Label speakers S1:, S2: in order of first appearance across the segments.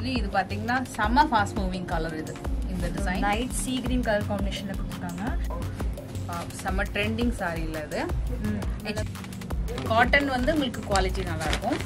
S1: Actually இது பாத்தீங்கன்னா செம்ம ஃபாஸ்ட் மூவிங் கலர் இது இந்த design
S2: light sea green colour காம்பினேஷன்ல கொடுத்துருக்காங்க
S1: செம்ம ட்ரெண்டிங் சாரியில் இது காட்டன் வந்து உங்களுக்கு குவாலிட்டி நல்லா இருக்கும்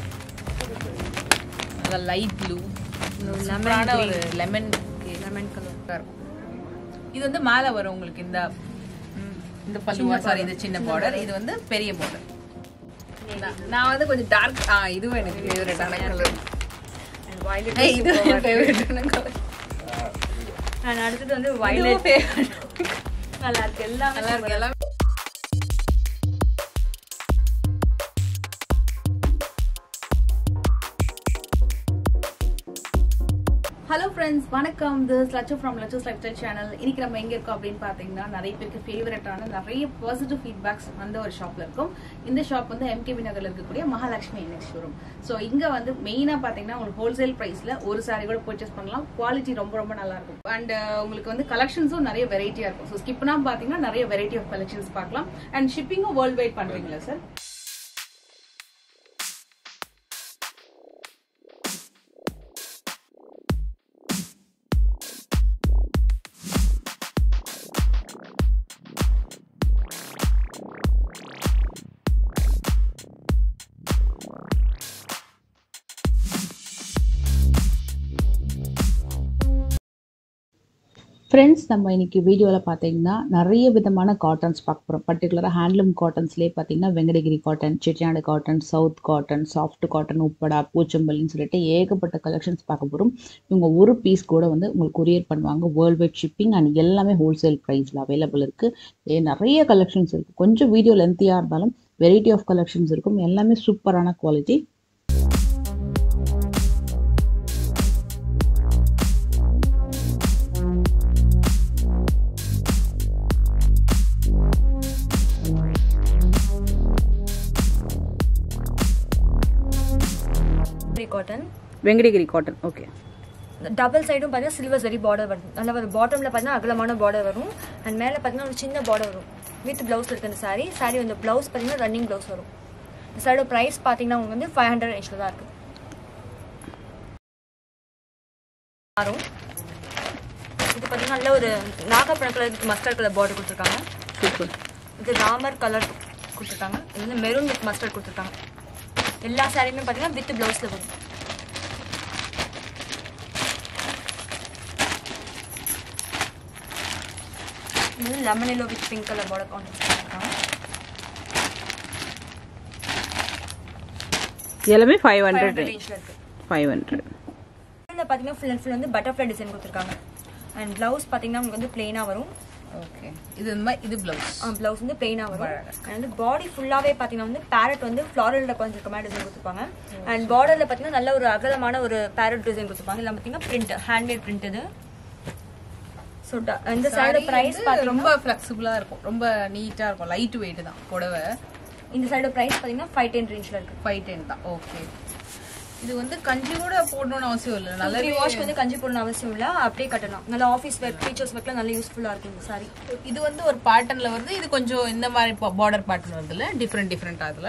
S1: லைட் ப்ளூ லெமனான ஒரு லெமன் லெமன் கலர் இருக்கும் இது வந்து மேலே வரும் உங்களுக்கு இந்த இந்த பல்லுவா சாரி இது சின்ன பார்டர் இது வந்து பெரிய பார்டர் நான் வந்து கொஞ்சம் டார்க் ஆ இதுவும் எனக்கு ஃபேவரட்டான கலர்
S2: அண்ட் வயலட்
S1: இது ஃபேவரட்டான கலர்
S2: அண்ட் அடுத்தது வந்து வயலட் நல்லா இருக்கு எல்லாம்
S1: நல்லா இருக்கு எல்லாம் ஹலோ ஃப்ரெண்ட்ஸ் வணக்கம் this Lakshu from Lakshu's life style channel இன்னைக்கு நம்ம எங்க இருக்கோம் அப்படின்னு பாத்தீங்கன்னா நிறைய பேருக்கு ஃபேவரட்டான நிறைய பாசிட்டிவ் ஃபீட்பேக்ஸ் வந்த ஒரு ஷாப்ல இருக்கும் இந்த ஷாப் வந்து எம்கேபி நகர்ல இருக்கக்கூடிய மகாலட்சுமி என்எக்ஸ் ஷோரூம் ஸோ இங்க வந்து மெயினா பாத்தீங்கன்னா உங்களுக்கு ஹோல்சேல் பிரைஸ்ல ஒரு சாரி கூட பர்ச்சேஸ் பண்ணலாம் குவாலிட்டி ரொம்ப ரொம்ப நல்லா இருக்கும் அண்ட் உங்களுக்கு வந்து கலெக்ஷன்ஸும் நிறைய வெரைட்டியா இருக்கும் ஸோ ஸ்கிப்னா பாத்தீங்கன்னா நிறைய வெரைட்டி ஆஃப் கலெக்ஷன்ஸ் பார்க்கலாம் அண்ட் ஷிப்பிங்கும் வேர்ல்ட் வைட் பண்றீங்களா சார்
S3: ஃப்ரெண்ட்ஸ் நம்ம இன்னைக்கு வீடியோவில் பார்த்தீங்கன்னா நிறைய விதமான காட்டன்ஸ் பார்க்க போகிறோம் பர்டிகுலராக ஹேண்ட்லூம் காட்டன்ஸ்லேயே பார்த்தீங்கன்னா Venkatagiri cotton Chettinad cotton south cotton soft cotton Uppada பூச்சம்பள்ளின்னு சொல்லிட்டு ஏகப்பட்ட கலெக்ஷன்ஸ் பார்க்க போகிறோம் இவங்க ஒரு பீஸ் கூட வந்து உங்களுக்கு கொரியர் பண்ணுவாங்க வேர்ல்டு வைட் ஷிப்பிங் அண்ட் எல்லாமே ஹோல்சேல் ப்ரைஸில் அவைலபிள் இருக்குது நிறைய கலெக்ஷன்ஸ் இருக்குது கொஞ்சம் வீடியோ லென்த்தியாக இருந்தாலும் வெரைட்டி ஆஃப் கலெக்ஷன்ஸ் இருக்கும் எல்லாமே சூப்பரான quality
S2: cotton
S1: Venkatagiri cotton okay
S2: double சைடும் பார்த்தீங்கன்னா சில்வர் சரி பார்டர் வரும் நல்ல ஒரு பாட்டமில் பார்த்தீங்கன்னா அகலமான பார்டர் வரும் அண்ட் மேலே பார்த்தீங்கன்னா ஒரு சின்ன பார்டர் வரும் வித் ப்ளவுஸ் இருக்கு இந்த சாரி சாரி வந்து ப்ளவுஸ் பார்த்தீங்கன்னா ரன்னிங் ப்ளவுஸ் வரும் இந்த சாரியோட ப்ரைஸ் பார்த்தீங்கன்னா உங்களுக்கு வந்து ஃபைவ் ஹண்ட்ரட் ரேஞ்சில் தான் இருக்கு வரும் இது பார்த்தீங்கன்னா நல்ல ஒரு நாகப்பழம் கலர் மஸ்டர்ட் கலர் பார்டர் கொடுத்துருக்காங்க
S1: சூப்பர்
S2: இது ராமர் கலர் கொடுத்துருக்காங்க இது வந்து மெரூன் வித் மஸ்டர்ட் கொடுத்துருக்காங்க எல்லா சாரியுமே பார்த்தீங்கன்னா வித் ப்ளவுஸில் வரும் இது lemon yellow with pink colour border contrast பண்ணிருக்காங்க
S1: எல்லாமே ஃபைவ்
S2: ஃபைவ்
S1: ஹண்ட்ரட்
S2: ஹண்ட்ரட் ரேஞ்சில் இருக்கு
S1: ஃபைவ் ஹண்ட்ரட்
S2: இதில் பார்த்தீங்கன்னா ஃபுல் அண்ட் ஃபுல் வந்து பட்டர்ஃப்ளை டிசைன் கொடுத்துருக்காங்க அண்ட் ப்ளவுஸ் பார்த்தீங்கன்னா உங்களுக்கு வந்து பிளெயினாக வரும்
S1: ஓகே இது இந்த மாதிரி இது பிளவுஸ்
S2: ப்ளவுஸ் வந்து பிளெயினாக வரும் அண்ட் வந்து பாடி ஃபுல்லாகவே பார்த்தீங்கன்னா வந்து பேரட் வந்து ஃப்ளாரலில் கொஞ்சம் மாதிரி டிசைன் கொடுத்துருப்பாங்க அண்ட் பார்டரில் பார்த்தீங்கன்னா நல்ல ஒரு அகலமான ஒரு பேரட் டிசைன் கொடுத்துருப்பாங்க இல்லை பார்த்தீங்கன்னா பிரிண்ட் ஹேண்ட்மேட் பிரிண்ட் இது ஸோ இந்த சைடு ப்ரைஸ் பார்த்தீங்கன்னா
S1: ரொம்ப ஃபிளெக்சிபிளா இருக்கும் ரொம்ப நீட்டா இருக்கும் லைட் வெயிட் தான் புடவை
S2: இந்த சைடு ப்ரைஸ் பார்த்தீங்கன்னா ஃபைவ் டென் ரேஞ்சில் இருக்கு
S1: ஃபைவ் டென் தான் ஓகே இது வந்து கஞ்சி கூட போடணும்னு அவசியம் இல்லை
S2: த்ரீ
S1: நல்லாவே
S2: வாஷ்க்கு வந்து கஞ்சி போடணும் அவசியம் இல்லை அப்படியே கட்டலாம் நல்லா ஆஃபீஸ் ஒர்க் டீச்சர்ஸ் ஒர்க்லாம் நல்லா யூஸ்ஃபுல்லாக இருக்கும் இந்த சாரி
S1: இது வந்து ஒரு பேட்டர்ன்ல வருது இது கொஞ்சம் இந்த மாதிரி பார்டர் பேட்டர்ன் வருதுல டிஃப்ரெண்ட் டிஃப்ரெண்ட் அதுல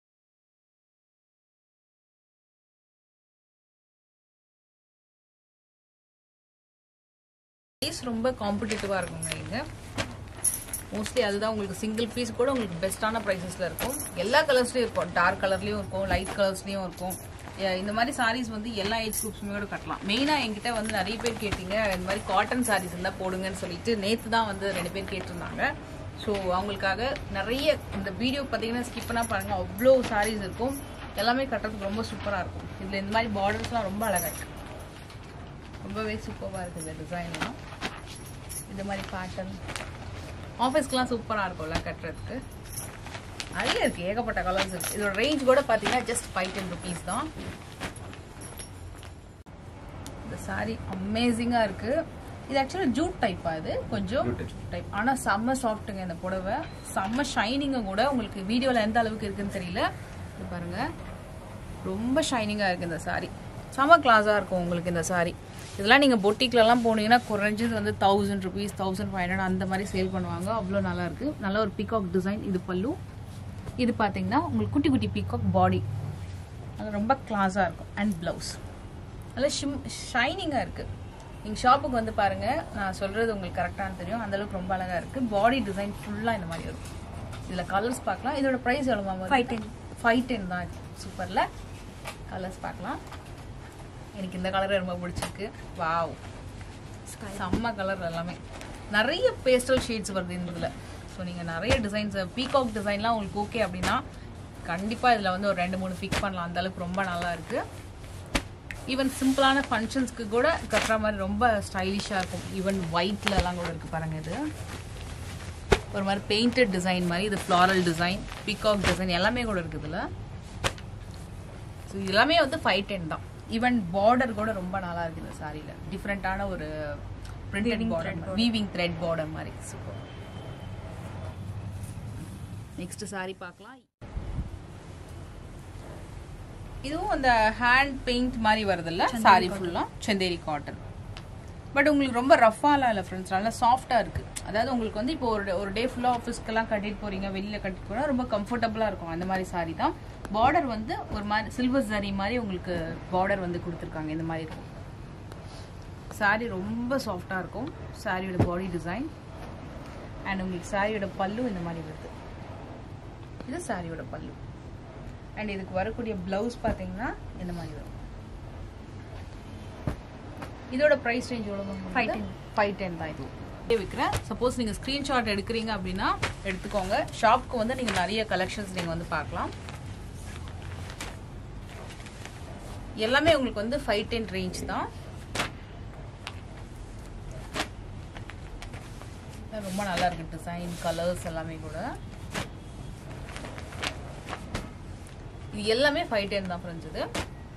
S1: பீஸ் ரொம்ப காம்படிட்டிவா இருக்குங்க இங்க மோஸ்ட்லி அதுதான் உங்களுக்கு சிங்கிள் பீஸ் கூட உங்களுக்கு பெஸ்ட்டான ப்ரைஸஸ்ல இருக்கும் எல்லா கலர்ஸ்லயும் இருக்கும் டார்க் கலர்லயும் இருக்கும் லைட் கலர்ஸ்லயும் இருக்கும் Yeah, இந்த மாதிரி சாரீஸ் வந்து எல்லா ஏஜ் குரூப்ஸுமே கூட கட்டலாம் மெயினா என்கிட்ட வந்து நிறைய பேர் கேட்டீங்க இந்த மாதிரி காட்டன் சாரீஸ் இருந்தா போடுங்கன்னு சொல்லிட்டு நேத்து தான் வந்து ரெண்டு பேர் கேட்டிருந்தாங்க ஸோ அவங்களுக்காக நிறைய இந்த வீடியோ பார்த்தீங்கன்னா ஸ்கிப் பண்ணா பாருங்க அவ்வளோ சாரீஸ் இருக்கும் எல்லாமே கட்டுறதுக்கு ரொம்ப சூப்பராக இருக்கும் இதில் இந்த மாதிரி பார்டர்ஸ்லாம் ரொம்ப அழகாக இருக்கு ரொம்பவே சூப்பராக இருக்குது இந்த டிசைன்லாம் இந்த மாதிரி பேட்டர்ன் ஆஃபீஸ்க்குலாம் சூப்பராக இருக்கும்ல கட்டுறதுக்கு நிறைய இருக்கு ஏகப்பட்ட கலர்ஸ் இருக்கு இதோட ரேஞ்ச் கூட பார்த்தீங்கன்னா ஜஸ்ட் ஃபைவ் டென் ருபீஸ் தான் இந்த சாரி அமேசிங்காக இருக்கு இது ஆக்சுவலாக ஜூட் டைப்பா இது கொஞ்சம் டைப் ஆனால் செம்ம சாஃப்ட்டுங்க இந்த புடவை செம்ம ஷைனிங்கும் கூட உங்களுக்கு வீடியோவில் எந்த அளவுக்கு இருக்குன்னு தெரியல இது பாருங்க ரொம்ப ஷைனிங்காக இருக்கு இந்த சாரி செம்ம கிளாஸாக இருக்கும் உங்களுக்கு இந்த சாரி இதெல்லாம் நீங்கள் பொட்டிக்லலாம் போனீங்கன்னா குறைஞ்சது வந்து thousand rupees thousand five hundred அந்த மாதிரி சேல் பண்ணுவாங்க அவ்வளோ நல்லா இருக்கு நல்ல ஒரு பீகாக் டிசைன் இது பல்லு இது பார்த்தீங்கன்னா உங்களுக்கு குட்டி குட்டி பீகாக் பாடி அது ரொம்ப கிளாஸாக இருக்கும் அண்ட் ப்ளவுஸ் நல்லா ஷிம் ஷைனிங்காக இருக்குது நீங்கள் ஷாப்புக்கு வந்து பாருங்கள் நான் சொல்கிறது உங்களுக்கு கரெக்டான தெரியும் அந்த அளவுக்கு ரொம்ப அழகாக இருக்குது பாடி டிசைன் ஃபுல்லாக இந்த மாதிரி வரும் இதில் கலர்ஸ் பார்க்கலாம் இதோட ப்ரைஸ் எவ்வளோ
S2: Five ten.
S1: ஃபைவ் டென் தான் இது சூப்பரில் கலர்ஸ் பார்க்கலாம் எனக்கு இந்த கலர் ரொம்ப பிடிச்சிருக்கு வாவ் செம்ம கலர் எல்லாமே நிறைய பேஸ்டல் ஷேட்ஸ் வருது இந்த இதில் ஸோ நீங்கள் நிறைய டிசைன்ஸ் பீகாக் டிசைன்லாம் உங்களுக்கு ஓகே அப்படின்னா கண்டிப்பாக இதில் வந்து ஒரு ரெண்டு மூணு பிக் பண்ணலாம் அந்த அளவுக்கு ரொம்ப நல்லா இருக்குது ஈவன் சிம்பிளான ஃபங்க்ஷன்ஸ்க்கு கூட கட்டுற மாதிரி ரொம்ப ஸ்டைலிஷாக இருக்கும் ஈவன் ஒயிட்லலாம் கூட இருக்குது பாருங்க இது ஒரு மாதிரி பெயிண்டட் டிசைன் மாதிரி இது ஃப்ளாரல் டிசைன் பீகாக் டிசைன் எல்லாமே கூட இருக்குது இதில் ஸோ இது எல்லாமே வந்து ஃபைவ் டென் தான் ஈவன் பார்டர் கூட ரொம்ப நல்லா இருக்குது இந்த சாரியில் டிஃப்ரெண்ட்டான ஒரு printed border weaving thread border மாதிரி சூப்பர் நெக்ஸ்ட் சாரி பார்க்கலாம் இதுவும் அந்த ஹேண்ட் பெயிண்ட் மாதிரி வருதுல்ல சாரி ஃபுல்லா செந்தேரி காட்டன் பட் உங்களுக்கு ரொம்ப ரஃபாலாம் இல்லை ஃப்ரெண்ட்ஸ் நல்லா சாஃப்டாக இருக்குது அதாவது உங்களுக்கு வந்து இப்போ ஒரு ஒரு டே ஃபுல்லாக ஆஃபீஸ்க்கெல்லாம் கட்டிட்டு போகிறீங்க வெளியில் கட்டிட்டு போனால் ரொம்ப கம்ஃபர்டபுளாக இருக்கும் அந்த மாதிரி சாரி தான் பார்டர் வந்து ஒரு மாதிரி சில்வர் சாரி மாதிரி உங்களுக்கு பார்டர் வந்து கொடுத்துருக்காங்க இந்த மாதிரி இருக்கும் சாரி ரொம்ப சாஃப்டாக இருக்கும் சாரியோட பாடி டிசைன் அண்ட் உங்களுக்கு சாரியோட பல்லு இந்த மாதிரி வருது இது சாரியோட பல்லு அண்ட் இதுக்கு வரக்கூடிய பிளவுஸ் பார்த்தீங்கன்னா இந்த மாதிரி வரும் இதோட ப்ரைஸ் ரேஞ்ச் எவ்வளோ
S2: Five ten.
S1: ஃபைவ் டென் தான் இது இதே விற்கிறேன் சப்போஸ் நீங்கள் ஸ்க்ரீன்ஷாட் எடுக்கிறீங்க அப்படின்னா எடுத்துக்கோங்க ஷாப்க்கு வந்து நீங்கள் நிறைய கலெக்ஷன்ஸ் நீங்கள் வந்து பார்க்கலாம் எல்லாமே உங்களுக்கு வந்து ஃபைவ் டென் ரேஞ்ச் தான் ரொம்ப நல்லா இருக்கு டிசைன் கலர்ஸ் எல்லாமே கூட இது எல்லாமே ஃபைவ் டென் தான் ஃப்ரெண்ட்ஸ் இது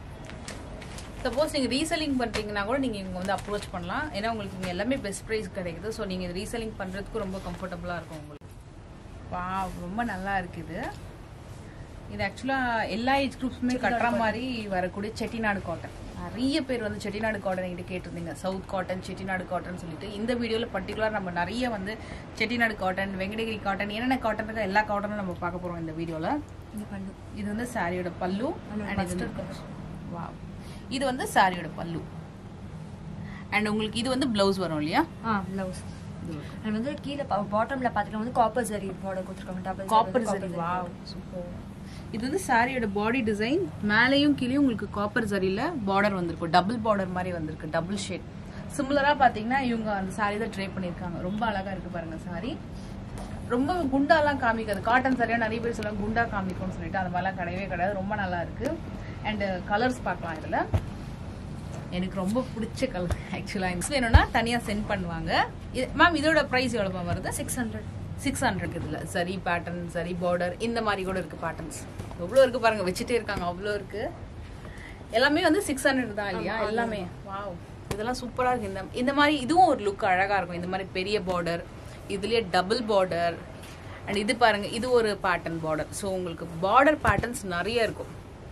S1: சப்போஸ் நீங்கள் ரீசெல்லிங் பண்ணுறீங்கன்னா கூட நீங்கள் இவங்க வந்து அப்ரோச் பண்ணலாம் ஏன்னா உங்களுக்கு இங்கே எல்லாமே பெஸ்ட் ப்ரைஸ் கிடைக்குது ஸோ நீங்கள் இது ரீசெல்லிங் பண்ணுறதுக்கு ரொம்ப கம்ஃபர்டபுளாக இருக்கும் உங்களுக்கு வா ரொம்ப நல்லா இருக்குது இது ஆக்சுவலாக எல்லா ஏஜ் குரூப்ஸுமே கட்டுற மாதிரி வரக்கூடிய செட்டிநாடு காட்டன் நிறைய பேர் வந்து செட்டிநாடு காட்டன் என்கிட்ட கேட்டிருந்தீங்க சவுத் காட்டன் செட்டிநாடு காட்டன் சொல்லிட்டு இந்த வீடியோவில் பர்டிகுலர் நம்ம நிறைய வந்து செட்டிநாடு காட்டன் வெங்கடகிரி காட்டன் என்னென்ன காட்டன் இருக்கோ எல்லா காட்டனும் நம்ம பார்க்க போகிறோம் இந்த வீடியோவில்
S2: இது பண்ணு
S1: இது வந்து சாரியோட பல்லு
S2: நல்ல
S1: and இது
S2: mustard
S1: வந்து- wow. இது வந்து சாரியோட பல்லு அண்ட் உங்களுக்கு இது வந்து பிளவுஸ் வரும் இல்லையா
S2: ஆ ப்ளவுஸ் அண்ட் வந்து கீழே பாட்டம்ல பாத்தீங்கன்னா வந்து காப்பர் சரி பார்டர் கொடுத்துருக்காங்க டபுள்
S1: காப்பர் சரி வா சூப்பர் இது வந்து சாரியோட பாடி டிசைன் மேலேயும் கீழேயும் உங்களுக்கு காப்பர் சரியில பார்டர் வந்திருக்கும் டபுள் பார்டர் மாதிரி வந்திருக்கு டபுள் ஷேட் சிமிலரா பாத்தீங்கன்னா இவங்க அந்த சாரி தான் ட்ரை பண்ணிருக்காங்க ரொம்ப அழகா இருக்கு பாருங்க சாரி ரொம்ப குண்டாலாம் காமிக்காது காட்டன் சரியா நிறைய பேர் சொல்லுவாங்க குண்டா காமிக்கும்னு சொல்லிட்டு அந்த மாதிரிலாம் கிடையவே கிடையாது ரொம்ப நல்லா இருக்கு அண்ட் கலர்ஸ் பார்க்கலாம் இதுல எனக்கு ரொம்ப பிடிச்ச கலர் ஆக்சுவலாக இது வேணும்னா தனியாக சென்ட் பண்ணுவாங்க மேம் இதோட ப்ரைஸ் எவ்வளோ மேம் வருது
S2: சிக்ஸ் ஹண்ட்ரட்
S1: சிக்ஸ் ஹண்ட்ரட் இதில் சரி பேட்டர்ன் சரி பார்டர் இந்த மாதிரி கூட இருக்கு பேட்டர்ன்ஸ் எவ்வளோ இருக்கு பாருங்க வச்சுட்டே இருக்காங்க அவ்வளோ இருக்கு எல்லாமே வந்து சிக்ஸ் ஹண்ட்ரட் தான் இல்லையா எல்லாமே வாவ் இதெல்லாம் சூப்பராக இருக்கு இந்த இந்த மாதிரி இதுவும் ஒரு லுக் அழகாக இருக்கும் இந்த மாதிரி பெரிய பார்டர் இதுலேயே டபுள் பார்டர் அண்ட் இது பாருங்க இது ஒரு பேட்டர்ன் பார்டர் ஸோ உங்களுக்கு பார்டர் பேட்டர்ன்ஸ் நிறைய இருக்கும்